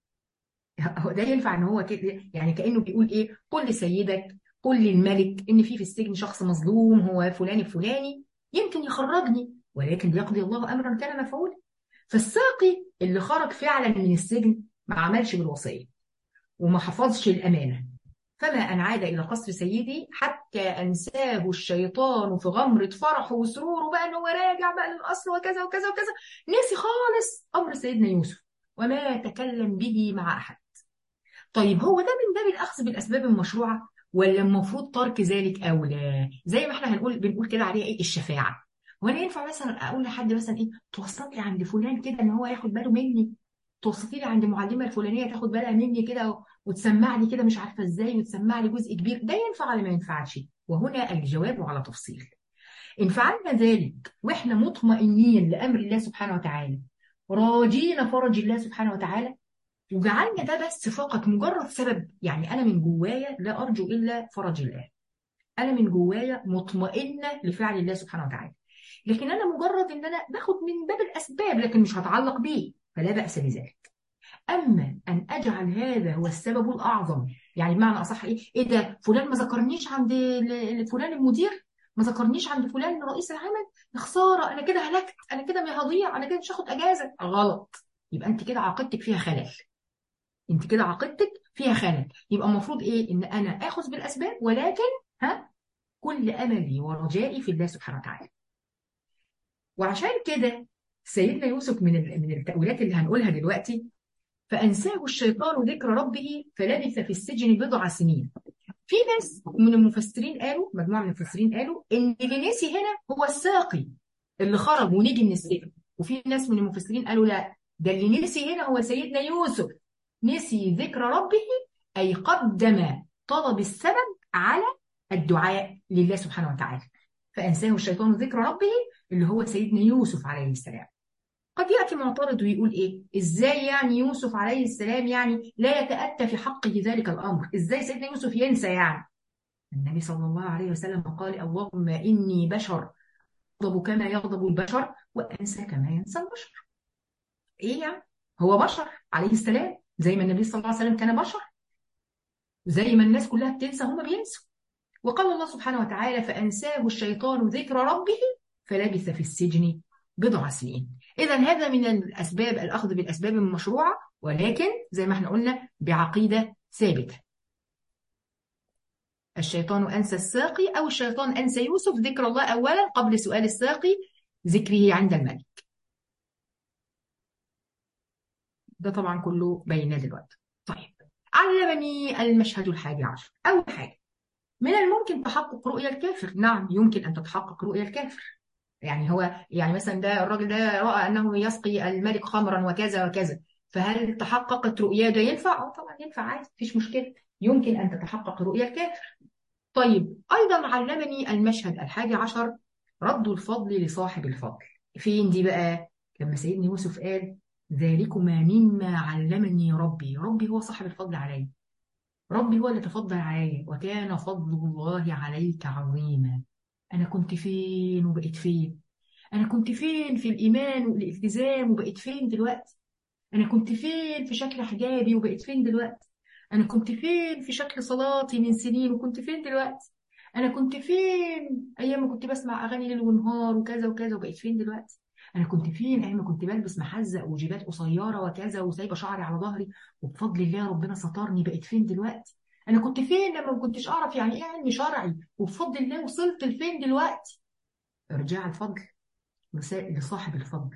هو ده ينفع ان هو كده يعني كانه بيقول ايه قل لسيدك قل للملك ان في في السجن شخص مظلوم هو فلان الفلاني يمكن يخرجني ولكن ليقضي الله امرا كان مفعولا فالساقي اللي خرج فعلا من السجن ما عملش بالوصيه وما حفظش الامانه فما ان عاد الى قصر سيدي حتى انساه الشيطان في غمره فرحه وسروره بقى ان هو راجع بقى للاصل وكذا وكذا وكذا نسي خالص امر سيدنا يوسف وما تكلم به مع احد طيب هو ده من باب الاخذ بالاسباب المشروعه ولا المفروض ترك ذلك اولى زي ما احنا هنقول بنقول كده عليها ايه الشفاعه وانا ينفع مثلا اقول لحد مثلا ايه توسط لي عند فلان كده ان هو ياخد باله مني توسطي لي عند المعلمه الفلانيه تاخد بالها مني كده وتسمع لي كده مش عارفه ازاي وتسمع لي جزء كبير ده ينفع ولا ما ينفعش وهنا الجواب على تفصيل ان فعلنا ذلك واحنا مطمئنين لامر الله سبحانه وتعالى راجين فرج الله سبحانه وتعالى وجعلنا ده بس فقط مجرد سبب يعني انا من جوايا لا ارجو الا فرج الله انا من جوايا مطمئنه لفعل الله سبحانه وتعالى لكن انا مجرد ان انا باخد من باب الاسباب لكن مش هتعلق بيه فلا باس بذلك اما ان اجعل هذا هو السبب الاعظم يعني بمعنى اصح ايه ايه ده فلان ما ذكرنيش عند ال- فلان المدير ما ذكرنيش عند فلان رئيس العمل يا خساره انا كده هلكت انا كده هضيع انا كده مش هاخد اجازه غلط يبقى انت كده عقيدتك فيها خلل انت كده عقيدتك فيها خلل يبقى المفروض ايه ان انا اخذ بالاسباب ولكن ها كل املي ورجائي في الله سبحانه وتعالى وعشان كده سيدنا يوسف من ال- من التأويلات اللي هنقولها دلوقتي فأنساه الشيطان ذكر ربه فلبث في السجن بضع سنين في ناس من المفسرين قالوا مجموعة من المفسرين قالوا إن اللي نسي هنا هو الساقي اللي خرج ونجي من السجن وفي ناس من المفسرين قالوا لا ده اللي نسي هنا هو سيدنا يوسف نسي ذكر ربه أي قدم طلب السبب على الدعاء لله سبحانه وتعالى فأنساه الشيطان ذكر ربه اللي هو سيدنا يوسف عليه السلام قد يأتي معترض ويقول إيه إزاي يعني يوسف عليه السلام يعني لا يتأتى في حقه ذلك الأمر إزاي سيدنا يوسف ينسى يعني النبي صلى الله عليه وسلم قال اللهم إني بشر أغضب كما يغضب البشر وأنسى كما ينسى البشر إيه يعني هو بشر عليه السلام زي ما النبي صلى الله عليه وسلم كان بشر زي ما الناس كلها بتنسى هم بينسوا وقال الله سبحانه وتعالى فأنساه الشيطان ذكر ربه فلبث في السجن بضع سنين إذا هذا من الأسباب الأخذ بالأسباب المشروعة ولكن زي ما احنا قلنا بعقيدة ثابتة الشيطان أنسى الساقي أو الشيطان أنسى يوسف ذكر الله أولا قبل سؤال الساقي ذكره عند الملك ده طبعا كله بينا دلوقتي طيب علمني المشهد الحادي عشر أول حاجة من الممكن تحقق رؤيا الكافر نعم يمكن أن تتحقق رؤيا الكافر يعني هو يعني مثلا ده الراجل ده رأى أنه يسقي الملك خمرا وكذا وكذا فهل تحققت رؤيا ده ينفع؟ اه طبعا ينفع عادي مفيش مشكلة يمكن أن تتحقق رؤيا الكافر طيب أيضا علمني المشهد الحادي عشر رد الفضل لصاحب الفضل فين دي بقى لما سيدنا يوسف قال ذلكما مما علمني ربي ربي هو صاحب الفضل علي ربي هو اللي تفضل علي وكان فضل الله عليك عظيما أنا كنت فين وبقيت فين أنا كنت فين في الإيمان والالتزام وبقيت فين دلوقتي أنا كنت فين في شكل حجابي وبقيت فين دلوقتي أنا كنت فين في شكل صلاتي من سنين وكنت فين دلوقتي أنا كنت فين أيام ما كنت بسمع أغاني ليل ونهار وكذا وكذا وبقيت فين دلوقتي أنا كنت فين أيام ما كنت بلبس محزق وجيبات قصيرة وكذا وسايبة شعري على ظهري وبفضل الله ربنا سترني بقيت فين دلوقتي أنا كنت فين لما ما كنتش أعرف يعني إيه علم شرعي وبفضل الله وصلت لفين دلوقتي ارجع الفضل لصاحب الفضل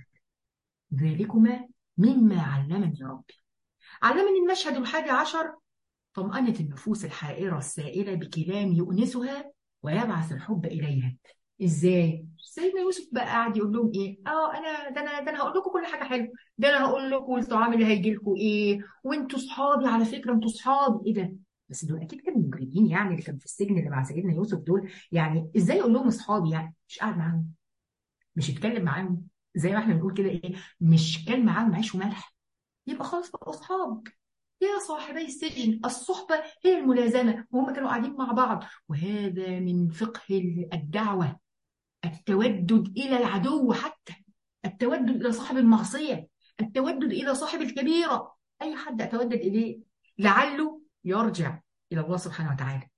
ذلكما مما علمني ربي علمني المشهد الحادي عشر طمأنة النفوس الحائرة السائلة بكلام يؤنسها ويبعث الحب إليها ازاي سيدنا يوسف بقى قاعد يقول لهم ايه اه انا ده انا ده انا هقول لكم كل حاجه حلوه ده انا هقول لكم الطعام اللي هيجي لكم ايه وانتوا صحابي على فكره انتوا صحابي ايه ده بس دول اكيد كانوا مجرمين يعني اللي كانوا في السجن اللي مع سيدنا يوسف دول يعني ازاي اقول لهم اصحابي يعني مش قاعد معاهم مش يتكلم معاهم زي ما احنا بنقول كده ايه مش كان معاهم عيش وملح يبقى خلاص بقوا اصحاب يا صاحبي السجن الصحبة هي الملازمة وهم كانوا قاعدين مع بعض وهذا من فقه الدعوة التودد إلى العدو حتى التودد إلى صاحب المعصية التودد إلى صاحب الكبيرة أي حد أتودد إليه لعله يرجع إلى الله سبحانه وتعالى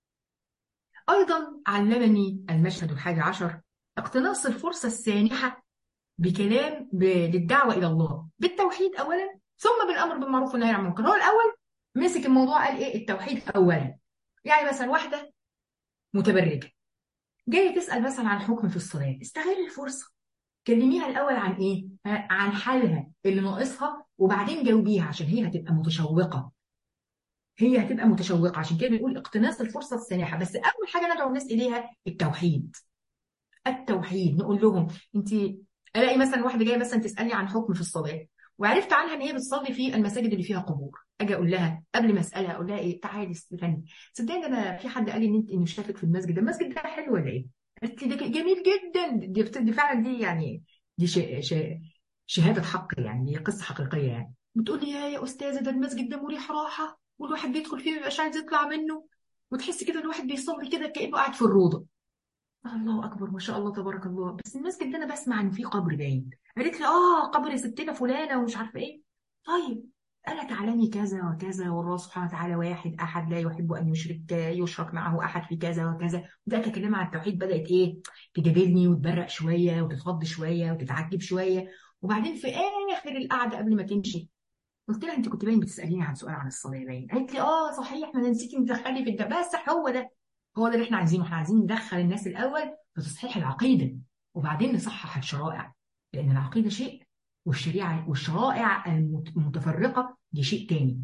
أيضا علمني المشهد الحادي عشر اقتناص الفرصة السانحة بكلام ب... للدعوة إلى الله بالتوحيد أولا ثم بالأمر بالمعروف والنهي عن المنكر هو الأول مسك الموضوع قال إيه التوحيد أولا يعني مثلا واحدة متبرجة جاية تسأل مثلا عن حكم في الصلاة استغل الفرصة كلميها الأول عن إيه؟ عن حالها اللي ناقصها وبعدين جاوبيها عشان هي هتبقى متشوقة هي هتبقى متشوقة عشان كده بنقول اقتناص الفرصة السانحة بس أول حاجة ندعو الناس إليها التوحيد التوحيد نقول لهم أنت الاقي مثلا واحده جايه مثلا تسالني عن حكم في الصلاه وعرفت عنها ان هي بتصلي في المساجد اللي فيها قبور اجي اقول لها قبل ما اسالها اقول لها ايه تعالي استني صدقني انا في حد قال لي ان انت انه شافك في المسجد ده المسجد ده حلو ولا ايه قالت لي ده جميل جدا دي, دي فعلا دي يعني دي شيء شيء شهاده حق يعني هي قصه حقيقيه يعني بتقول لي يا يا استاذه ده المسجد ده مريح راحه والواحد بيدخل فيه ما بيبقاش عايز يطلع منه وتحس كده الواحد بيصلي كده كانه قاعد في الروضه الله اكبر ما شاء الله تبارك الله بس المسجد ده انا بسمع ان فيه قبر باين قالت لي اه قبر ستنا فلانه ومش عارفه ايه طيب الا تعلمي كذا وكذا والله سبحانه وتعالى واحد احد لا يحب ان يشرك يشرك معه احد في كذا وكذا بدات اكلمها عن التوحيد بدات ايه تجادلني وتبرق شويه وتتخض شويه وتتعجب شويه وبعدين في اخر القعده قبل ما تمشي قلت لها انت كنت باين بتساليني عن سؤال عن الصلاه باين قالت لي اه صحيح ما نسيتي تدخلي في الدم بس هو ده هو ده اللي احنا عايزينه احنا عايزين ندخل الناس الاول في تصحيح العقيده وبعدين نصحح الشرائع لان العقيده شيء والشريعه والشرائع المتفرقه دي شيء تاني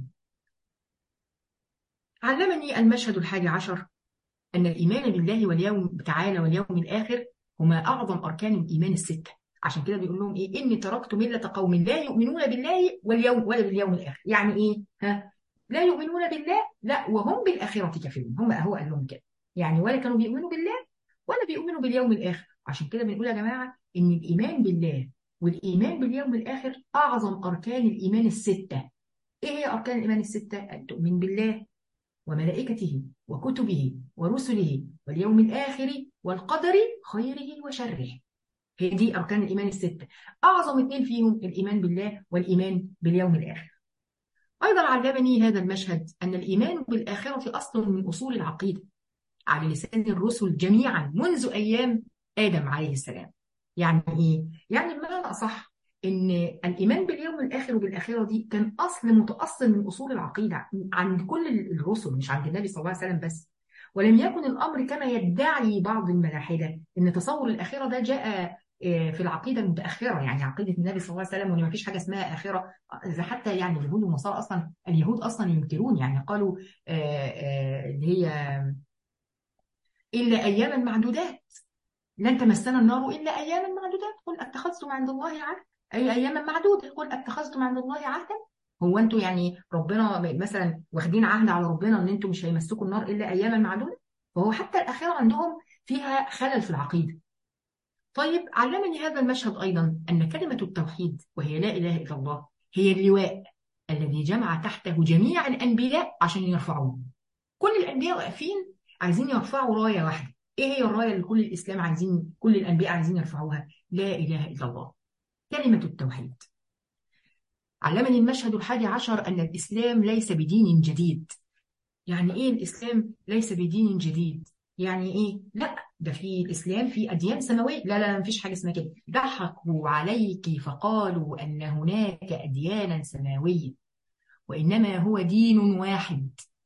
علمني المشهد الحادي عشر ان الايمان بالله واليوم تعالى واليوم الاخر هما اعظم اركان الايمان السته عشان كده بيقول لهم ايه اني تركت مله قوم لا يؤمنون بالله واليوم ولا باليوم الاخر يعني ايه ها لا يؤمنون بالله لا وهم بالاخره كافرون هم هو قال لهم كده يعني ولا كانوا بيؤمنوا بالله ولا بيؤمنوا باليوم الآخر عشان كده بنقول يا جماعة إن الإيمان بالله والإيمان باليوم الآخر أعظم أركان الإيمان الستة إيه هي أركان الإيمان الستة؟ أن تؤمن بالله وملائكته وكتبه ورسله واليوم الآخر والقدر خيره وشره هي دي أركان الإيمان الستة أعظم اثنين فيهم الإيمان بالله والإيمان باليوم الآخر أيضا علمني هذا المشهد أن الإيمان بالآخرة أصل من أصول العقيدة على لسان الرسل جميعا منذ ايام ادم عليه السلام. يعني ايه؟ يعني بمعنى اصح ان الايمان باليوم الاخر وبالاخره دي كان اصل متاصل من اصول العقيده عند كل الرسل مش عند النبي صلى الله عليه وسلم بس. ولم يكن الامر كما يدعي بعض الملاحده ان تصور الاخره ده جاء آه، في العقيده المتاخره يعني عقيده النبي صلى الله عليه وسلم وان ما فيش حاجه اسمها اخره اذا حتى يعني اليهود والنصارى اصلا اليهود اصلا ينكرون يعني قالوا آه، آه، اللي هي الا اياما معدودات لن تمسنا النار الا اياما معدودات قل اتخذتم عند الله عهدا اي اياما معدوده قل اتخذتم عند الله عهدا هو انتوا يعني ربنا مثلا واخدين عهد على ربنا ان انتوا مش هيمسكوا النار الا اياما معدوده فهو حتى الاخره عندهم فيها خلل في العقيده طيب علمني هذا المشهد ايضا ان كلمه التوحيد وهي لا اله الا الله هي اللواء الذي جمع تحته جميع الانبياء عشان يرفعوه كل الانبياء واقفين عايزين يرفعوا رايه واحده ايه هي الرايه اللي كل الاسلام عايزين كل الانبياء عايزين يرفعوها لا اله الا الله كلمه التوحيد علمني المشهد الحادي عشر ان الاسلام ليس بدين جديد يعني ايه الاسلام ليس بدين جديد يعني ايه لا ده في الاسلام في اديان سماويه لا لا مفيش حاجه اسمها كده ضحكوا عليك فقالوا ان هناك اديانا سماويه وانما هو دين واحد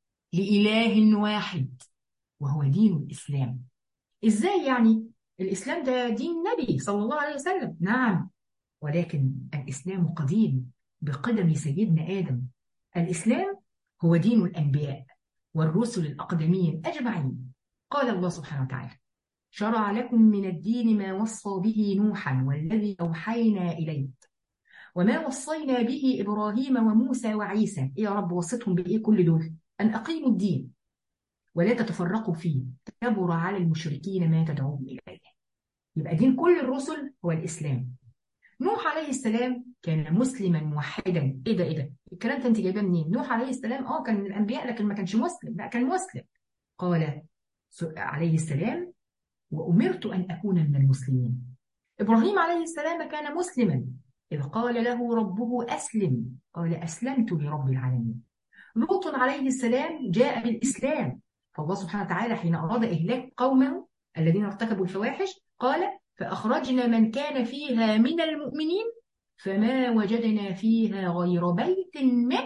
لاله واحد وهو دين الاسلام ازاي يعني الاسلام ده دين النبي صلى الله عليه وسلم نعم ولكن الاسلام قديم بقدم سيدنا ادم الاسلام هو دين الانبياء والرسل الاقدمين اجمعين قال الله سبحانه وتعالى شرع لكم من الدين ما وصى به نوحا والذي اوحينا اليك وما وصينا به ابراهيم وموسى وعيسى إيه يا رب وصيتهم بايه كل دول ان اقيموا الدين ولا تتفرقوا فيه كبر على المشركين ما تدعوهم اليه يبقى دين كل الرسل هو الاسلام نوح عليه السلام كان مسلما موحدا ايه ده ايه ده الكلام ده انت جايباه منين نوح عليه السلام اه كان من الانبياء لكن ما كانش مسلم لا كان مسلم قال عليه السلام وامرت ان اكون من المسلمين ابراهيم عليه السلام كان مسلما اذ قال له ربه اسلم قال اسلمت لرب العالمين لوط عليه السلام جاء بالاسلام فالله سبحانه وتعالى حين اراد اهلاك قومه الذين ارتكبوا الفواحش قال فأخرجنا من كان فيها من المؤمنين فما وجدنا فيها غير بيت من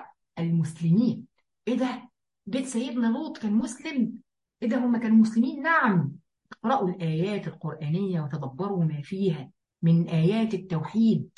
المسلمين إيه ده؟ بيت سيدنا لوط كان مسلم؟ إيه ده هم كانوا مسلمين؟ نعم اقرأوا الآيات القرآنية وتدبروا ما فيها من آيات التوحيد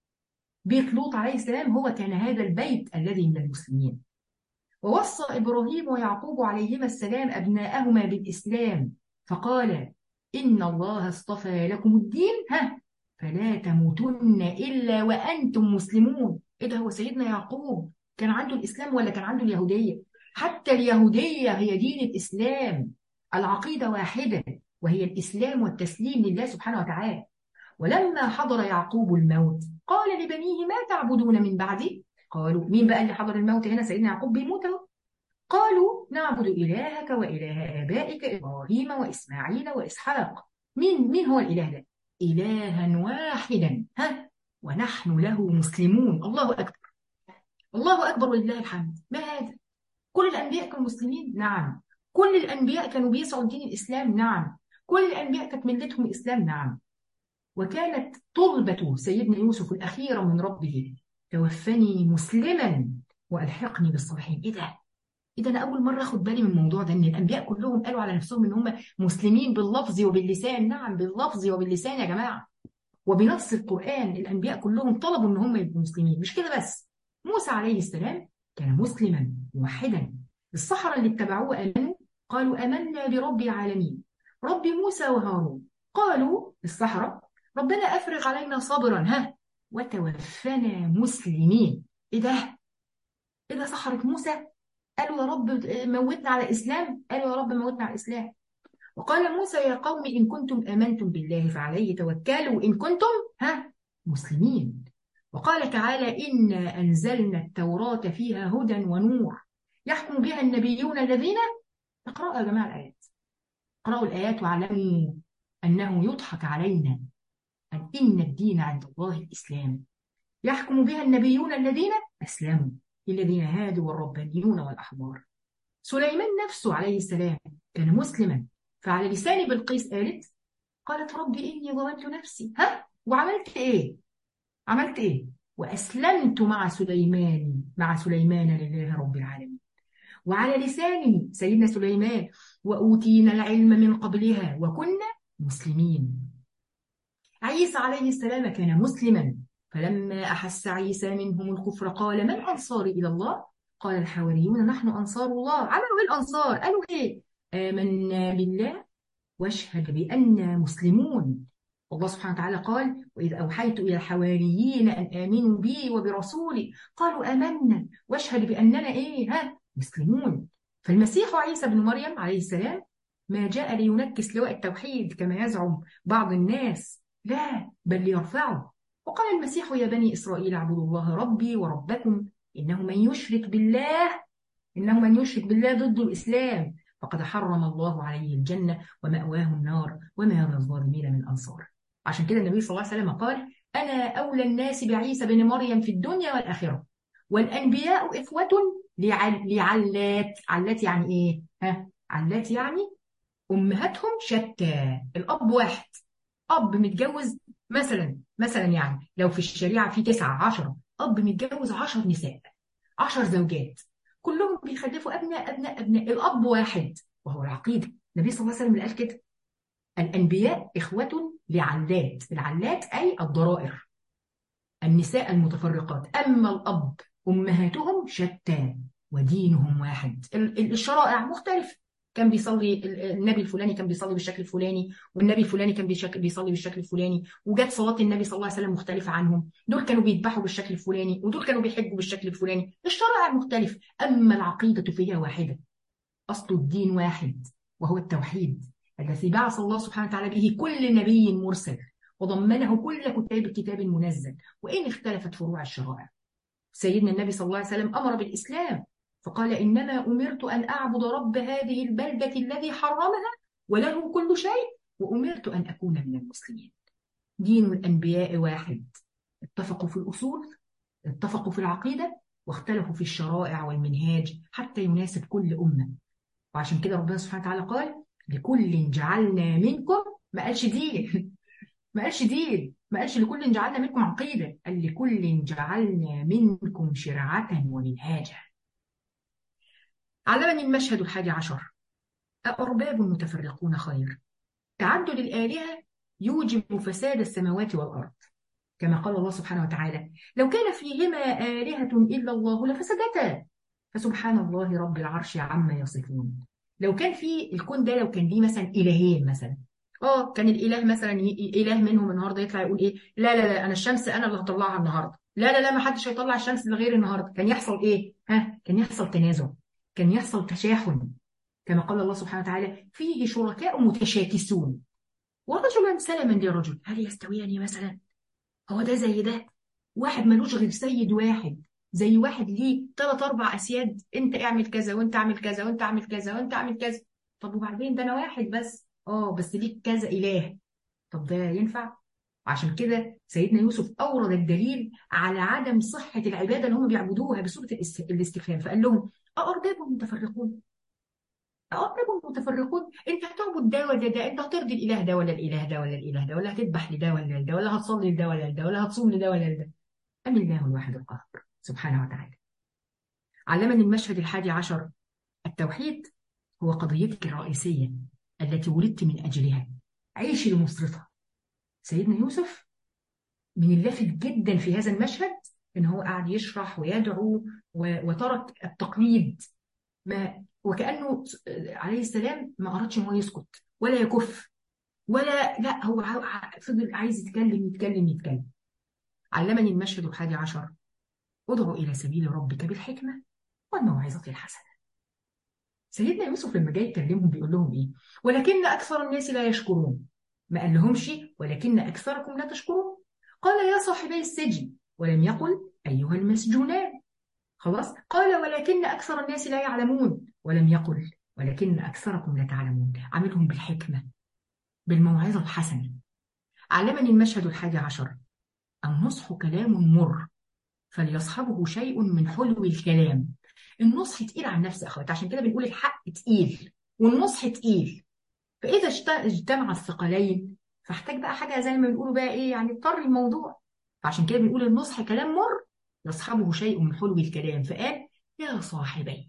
بيت لوط عليه السلام هو كان هذا البيت الذي من المسلمين ووصى إبراهيم ويعقوب عليهما السلام أبناءهما بالإسلام فقال إن الله اصطفى لكم الدين ها فلا تموتن إلا وأنتم مسلمون إيه ده هو سيدنا يعقوب كان عنده الإسلام ولا كان عنده اليهودية حتى اليهودية هي دين الإسلام العقيدة واحدة وهي الإسلام والتسليم لله سبحانه وتعالى ولما حضر يعقوب الموت قال لبنيه ما تعبدون من بعدي قالوا مين بقى اللي حضر الموت هنا سيدنا يعقوب بيموت اهو قالوا نعبد إلهك وإله آبائك إبراهيم وإسماعيل وإسحاق مين مين هو الإله ده؟ إلها واحدا ها ونحن له مسلمون الله أكبر الله أكبر ولله الحمد ما هذا؟ كل الأنبياء كانوا مسلمين؟ نعم كل الأنبياء كانوا بيسعوا دين الإسلام؟ نعم كل الأنبياء كانت ملتهم الإسلام؟ نعم وكانت طلبة سيدنا يوسف الأخيرة من ربه توفني مسلما وألحقني بالصالحين إيه ده؟ ايه ده انا اول مره اخد بالي من الموضوع ده ان الانبياء كلهم قالوا على نفسهم ان هم مسلمين باللفظ وباللسان نعم باللفظ وباللسان يا جماعه وبنص القران الانبياء كلهم طلبوا ان هم يبقوا مسلمين مش كده بس موسى عليه السلام كان مسلما موحدا الصحراء اللي اتبعوه امنوا قالوا امنا برب العالمين رب موسى وهارون قالوا الصحراء ربنا افرغ علينا صبرا ها وتوفنا مسلمين ايه ده ايه ده سحرة موسى قالوا يا رب موتنا على الإسلام قالوا يا رب موتنا على الإسلام وقال موسى يا قوم إن كنتم آمنتم بالله فعليه توكلوا إن كنتم ها مسلمين وقال تعالى إنا أنزلنا التوراة فيها هدى ونور يحكم بها النبيون الذين اقرأوا يا جماعة الآيات اقرأوا الآيات واعلموا أنه يضحك علينا أن إن الدين عند الله الإسلام يحكم بها النبيون الذين أسلموا الذين هادوا والربانيون والأحبار سليمان نفسه عليه السلام كان مسلما فعلى لسان بلقيس قالت قالت رب إني ظلمت نفسي ها وعملت إيه عملت إيه وأسلمت مع سليمان مع سليمان لله رب العالمين وعلى لسان سيدنا سليمان وأوتينا العلم من قبلها وكنا مسلمين عيسى عليه السلام كان مسلما فلما أحس عيسى منهم الكفر قال من أنصاري إلى الله قال الحواريون نحن أنصار الله عملوا إيه الأنصار قالوا إيه آمنا بالله واشهد بأننا مسلمون الله سبحانه وتعالى قال وإذ أوحيت إلى الحواريين أن آمنوا بي وبرسولي قالوا آمنا واشهد بأننا إيه ها مسلمون فالمسيح عيسى بن مريم عليه السلام ما جاء لينكس لواء التوحيد كما يزعم بعض الناس لا بل ليرفعه وقال المسيح يا بني إسرائيل اعبدوا الله ربي وربكم إنه من يشرك بالله إنه من يشرك بالله ضد الإسلام فقد حرم الله عليه الجنة ومأواه النار وما للظالمين من أنصار عشان كده النبي صلى الله عليه وسلم قال أنا أولى الناس بعيسى بن مريم في الدنيا والآخرة والأنبياء إخوة لعل... لعلات علات يعني إيه؟ ها؟ علات يعني أمهاتهم شتى الأب واحد أب متجوز مثلا مثلا يعني لو في الشريعة في تسعة عشرة أب متجوز عشر نساء عشر زوجات كلهم بيخلفوا أبناء أبناء أبناء الأب واحد وهو العقيدة النبي صلى الله عليه وسلم قال كده الأنبياء إخوة لعلات العلات أي الضرائر النساء المتفرقات أما الأب أمهاتهم شتى ودينهم واحد الشرائع مختلفة كان بيصلي النبي الفلاني كان بيصلي بالشكل الفلاني والنبي الفلاني كان بيصلي بالشكل الفلاني وجت صلاة النبي صلى الله عليه وسلم مختلفة عنهم دول كانوا بيذبحوا بالشكل الفلاني ودول كانوا بيحجوا بالشكل الفلاني الشرائع مختلفة أما العقيدة فهي واحدة أصل الدين واحد وهو التوحيد الذي بعث الله سبحانه وتعالى به كل نبي مرسل وضمنه كل كتاب كتاب منزل وإن اختلفت فروع الشرائع سيدنا النبي صلى الله عليه وسلم أمر بالإسلام فقال إنما أمرت أن أعبد رب هذه البلدة الذي حرمها وله كل شيء وأمرت أن أكون من المسلمين دين الأنبياء واحد اتفقوا في الأصول اتفقوا في العقيدة واختلفوا في الشرائع والمنهاج حتى يناسب كل أمة وعشان كده ربنا سبحانه وتعالى قال لكل جعلنا منكم ما قالش دين ما قالش دين ما قالش لكل جعلنا منكم عقيدة قال لكل جعلنا منكم شرعة ومنهاجا علمني المشهد الحادي عشر أأرباب متفرقون خير تعدد الآلهة يوجب فساد السماوات والأرض كما قال الله سبحانه وتعالى لو كان فيهما آلهة إلا الله لفسدتا فسبحان الله رب العرش عما يصفون لو كان في الكون ده لو كان ليه مثلا إلهين مثلا اه كان الإله مثلا إله منهم النهارده يطلع يقول إيه لا لا لا أنا الشمس أنا اللي هطلعها النهارده لا لا لا ما حدش هيطلع الشمس لغير النهارده كان يحصل إيه ها كان يحصل تنازع كان يحصل تشاحن كما قال الله سبحانه وتعالى فيه شركاء متشاكسون ورجلا سلما لرجل هل يستويان مثلا هو ده زي ده واحد ملوش غير سيد واحد زي واحد ليه ثلاث اربع اسياد انت اعمل كذا وانت اعمل كذا وانت اعمل كذا وانت اعمل كذا طب وبعدين ده انا واحد بس اه بس ليك كذا اله طب ده ينفع عشان كده سيدنا يوسف اورد الدليل على عدم صحه العباده اللي هم بيعبدوها بصوره الاستفهام فقال لهم أأرباب متفرقون أأرباب متفرقون أنت هتعبد ده ولا ده أنت هترضي الإله ده ولا الإله ده ولا الإله ده ولا هتذبح لده ولا لده ولا هتصلي لده ولا لده ولا هتصوم لده ولا لده أم الله الواحد القهار سبحانه وتعالى علمني المشهد الحادي عشر التوحيد هو قضيتك الرئيسية التي ولدت من أجلها عيشي لنصرتها سيدنا يوسف من اللافت جدا في هذا المشهد ان هو قاعد يشرح ويدعو وترك التقليد ما وكانه عليه السلام ما ارادش ان هو يسكت ولا يكف ولا لا هو فضل عايز يتكلم يتكلم يتكلم علمني المشهد الحادي عشر ادعو الى سبيل ربك بالحكمه والموعظه الحسنه سيدنا يوسف لما جاي يكلمهم بيقول لهم ايه ولكن اكثر الناس لا يشكرون ما قال لهمش ولكن اكثركم لا تشكرون قال يا صاحبي السجن ولم يقل أيها المسجونان خلاص قال ولكن أكثر الناس لا يعلمون ولم يقل ولكن أكثركم لا تعلمون عاملهم بالحكمة بالموعظة الحسنة علمني المشهد الحادي عشر النصح كلام مر فليصحبه شيء من حلو الكلام النصح تقيل على النفس أخوات عشان كده بنقول الحق تقيل والنصح تقيل فإذا اجتمع الثقلين فاحتاج بقى حاجة زي ما بنقولوا بقى إيه يعني اضطر الموضوع فعشان كده بنقول النصح كلام مر يصحبه شيء من حلو الكلام فقال يا صاحبي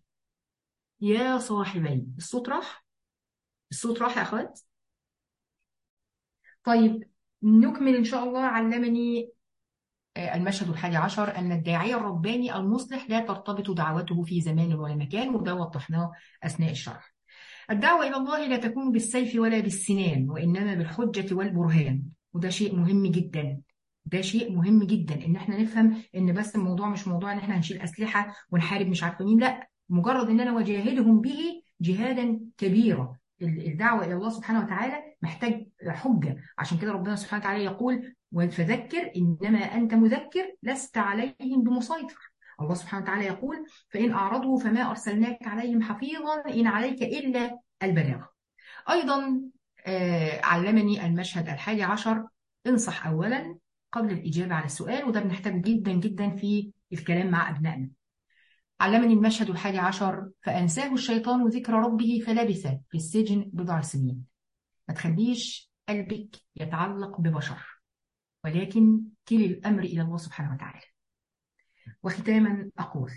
يا صاحبي الصوت راح الصوت راح يا اخوات طيب نكمل إن شاء الله علمني آه، المشهد الحادي عشر أن الداعية الرباني المصلح لا ترتبط دعوته في زمان ولا مكان وده وضحناه أثناء الشرح الدعوة إلى الله لا تكون بالسيف ولا بالسنان وإنما بالحجة والبرهان وده شيء مهم جدا ده شيء مهم جدا ان احنا نفهم ان بس الموضوع مش موضوع ان احنا هنشيل اسلحه ونحارب مش عارفه مين لا مجرد ان انا وجاهدهم به جهادا كبيرا ال- الدعوه الى الله سبحانه وتعالى محتاج حجه عشان كده ربنا سبحانه وتعالى يقول فذكر انما انت مذكر لست عليهم بمسيطر الله سبحانه وتعالى يقول فان اعرضوا فما ارسلناك عليهم حفيظا ان عليك الا البلاغ ايضا آه، علمني المشهد الحادي عشر انصح اولا قبل الإجابة على السؤال وده بنحتاجه جدا جدا في الكلام مع أبنائنا علمني المشهد الحادي عشر فأنساه الشيطان ذكر ربه فلبث في السجن بضع سنين ما تخليش قلبك يتعلق ببشر ولكن كل الأمر إلى الله سبحانه وتعالى وختاما أقول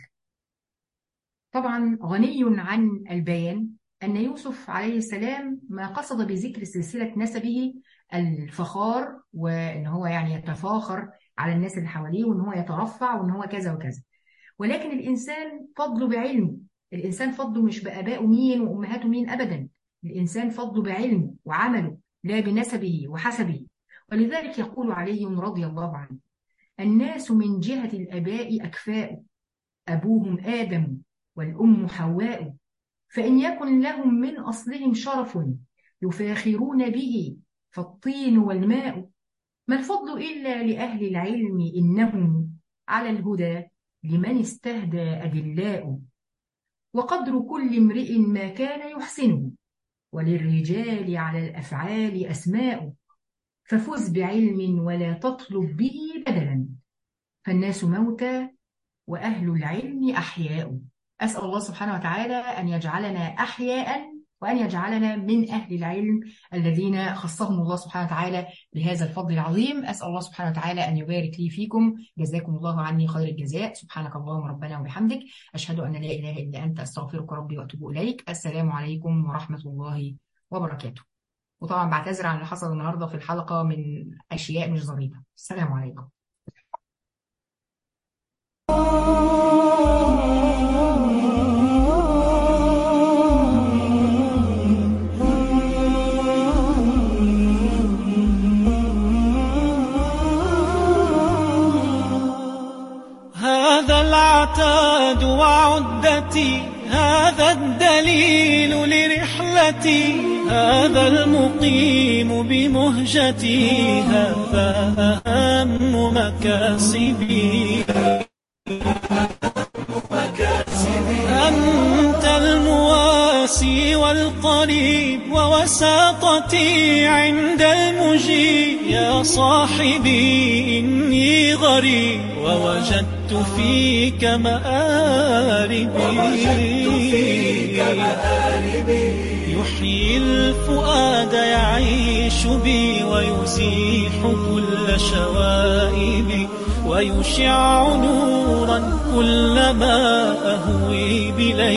طبعا غني عن البيان أن يوسف عليه السلام ما قصد بذكر سلسلة نسبه الفخار وان هو يعني يتفاخر على الناس اللي حواليه وان هو يترفع وان هو كذا وكذا ولكن الانسان فضله بعلمه الانسان فضله مش بابائه مين وامهاته مين ابدا الانسان فضله بعلمه وعمله لا بنسبه وحسبه ولذلك يقول علي رضي الله عنه الناس من جهة الآباء أكفاء أبوهم آدم والأم حواء فإن يكن لهم من أصلهم شرف يفاخرون به فالطين والماء ما الفضل إلا لأهل العلم إنهم على الهدى لمن استهدى أدلاء وقدر كل امرئ ما كان يحسنه وللرجال على الأفعال أسماء ففز بعلم ولا تطلب به بدلا فالناس موتى وأهل العلم أحياء أسأل الله سبحانه وتعالى أن يجعلنا أحياء وأن يجعلنا من أهل العلم الذين خصهم الله سبحانه وتعالى بهذا الفضل العظيم أسأل الله سبحانه وتعالى أن يبارك لي فيكم جزاكم الله عني خير الجزاء سبحانك اللهم ربنا وبحمدك أشهد أن لا إله إلا أنت أستغفرك ربي وأتوب إليك السلام عليكم ورحمة الله وبركاته وطبعا بعتذر عن اللي حصل النهارده في الحلقة من أشياء مش ظريفة السلام عليكم هذا العتاد وعدتي هذا الدليل لرحلتي هذا المقيم بمهجتي هذا أهم مكاسبي أنت المواسي والقريب ووساطتي عند المجيب يا صاحبي إني غريب ووجدت فيك مآربي يحيي الفؤاد يعيش بي ويزيح كل شوائبي ويشع نورا كلما أهوي بليل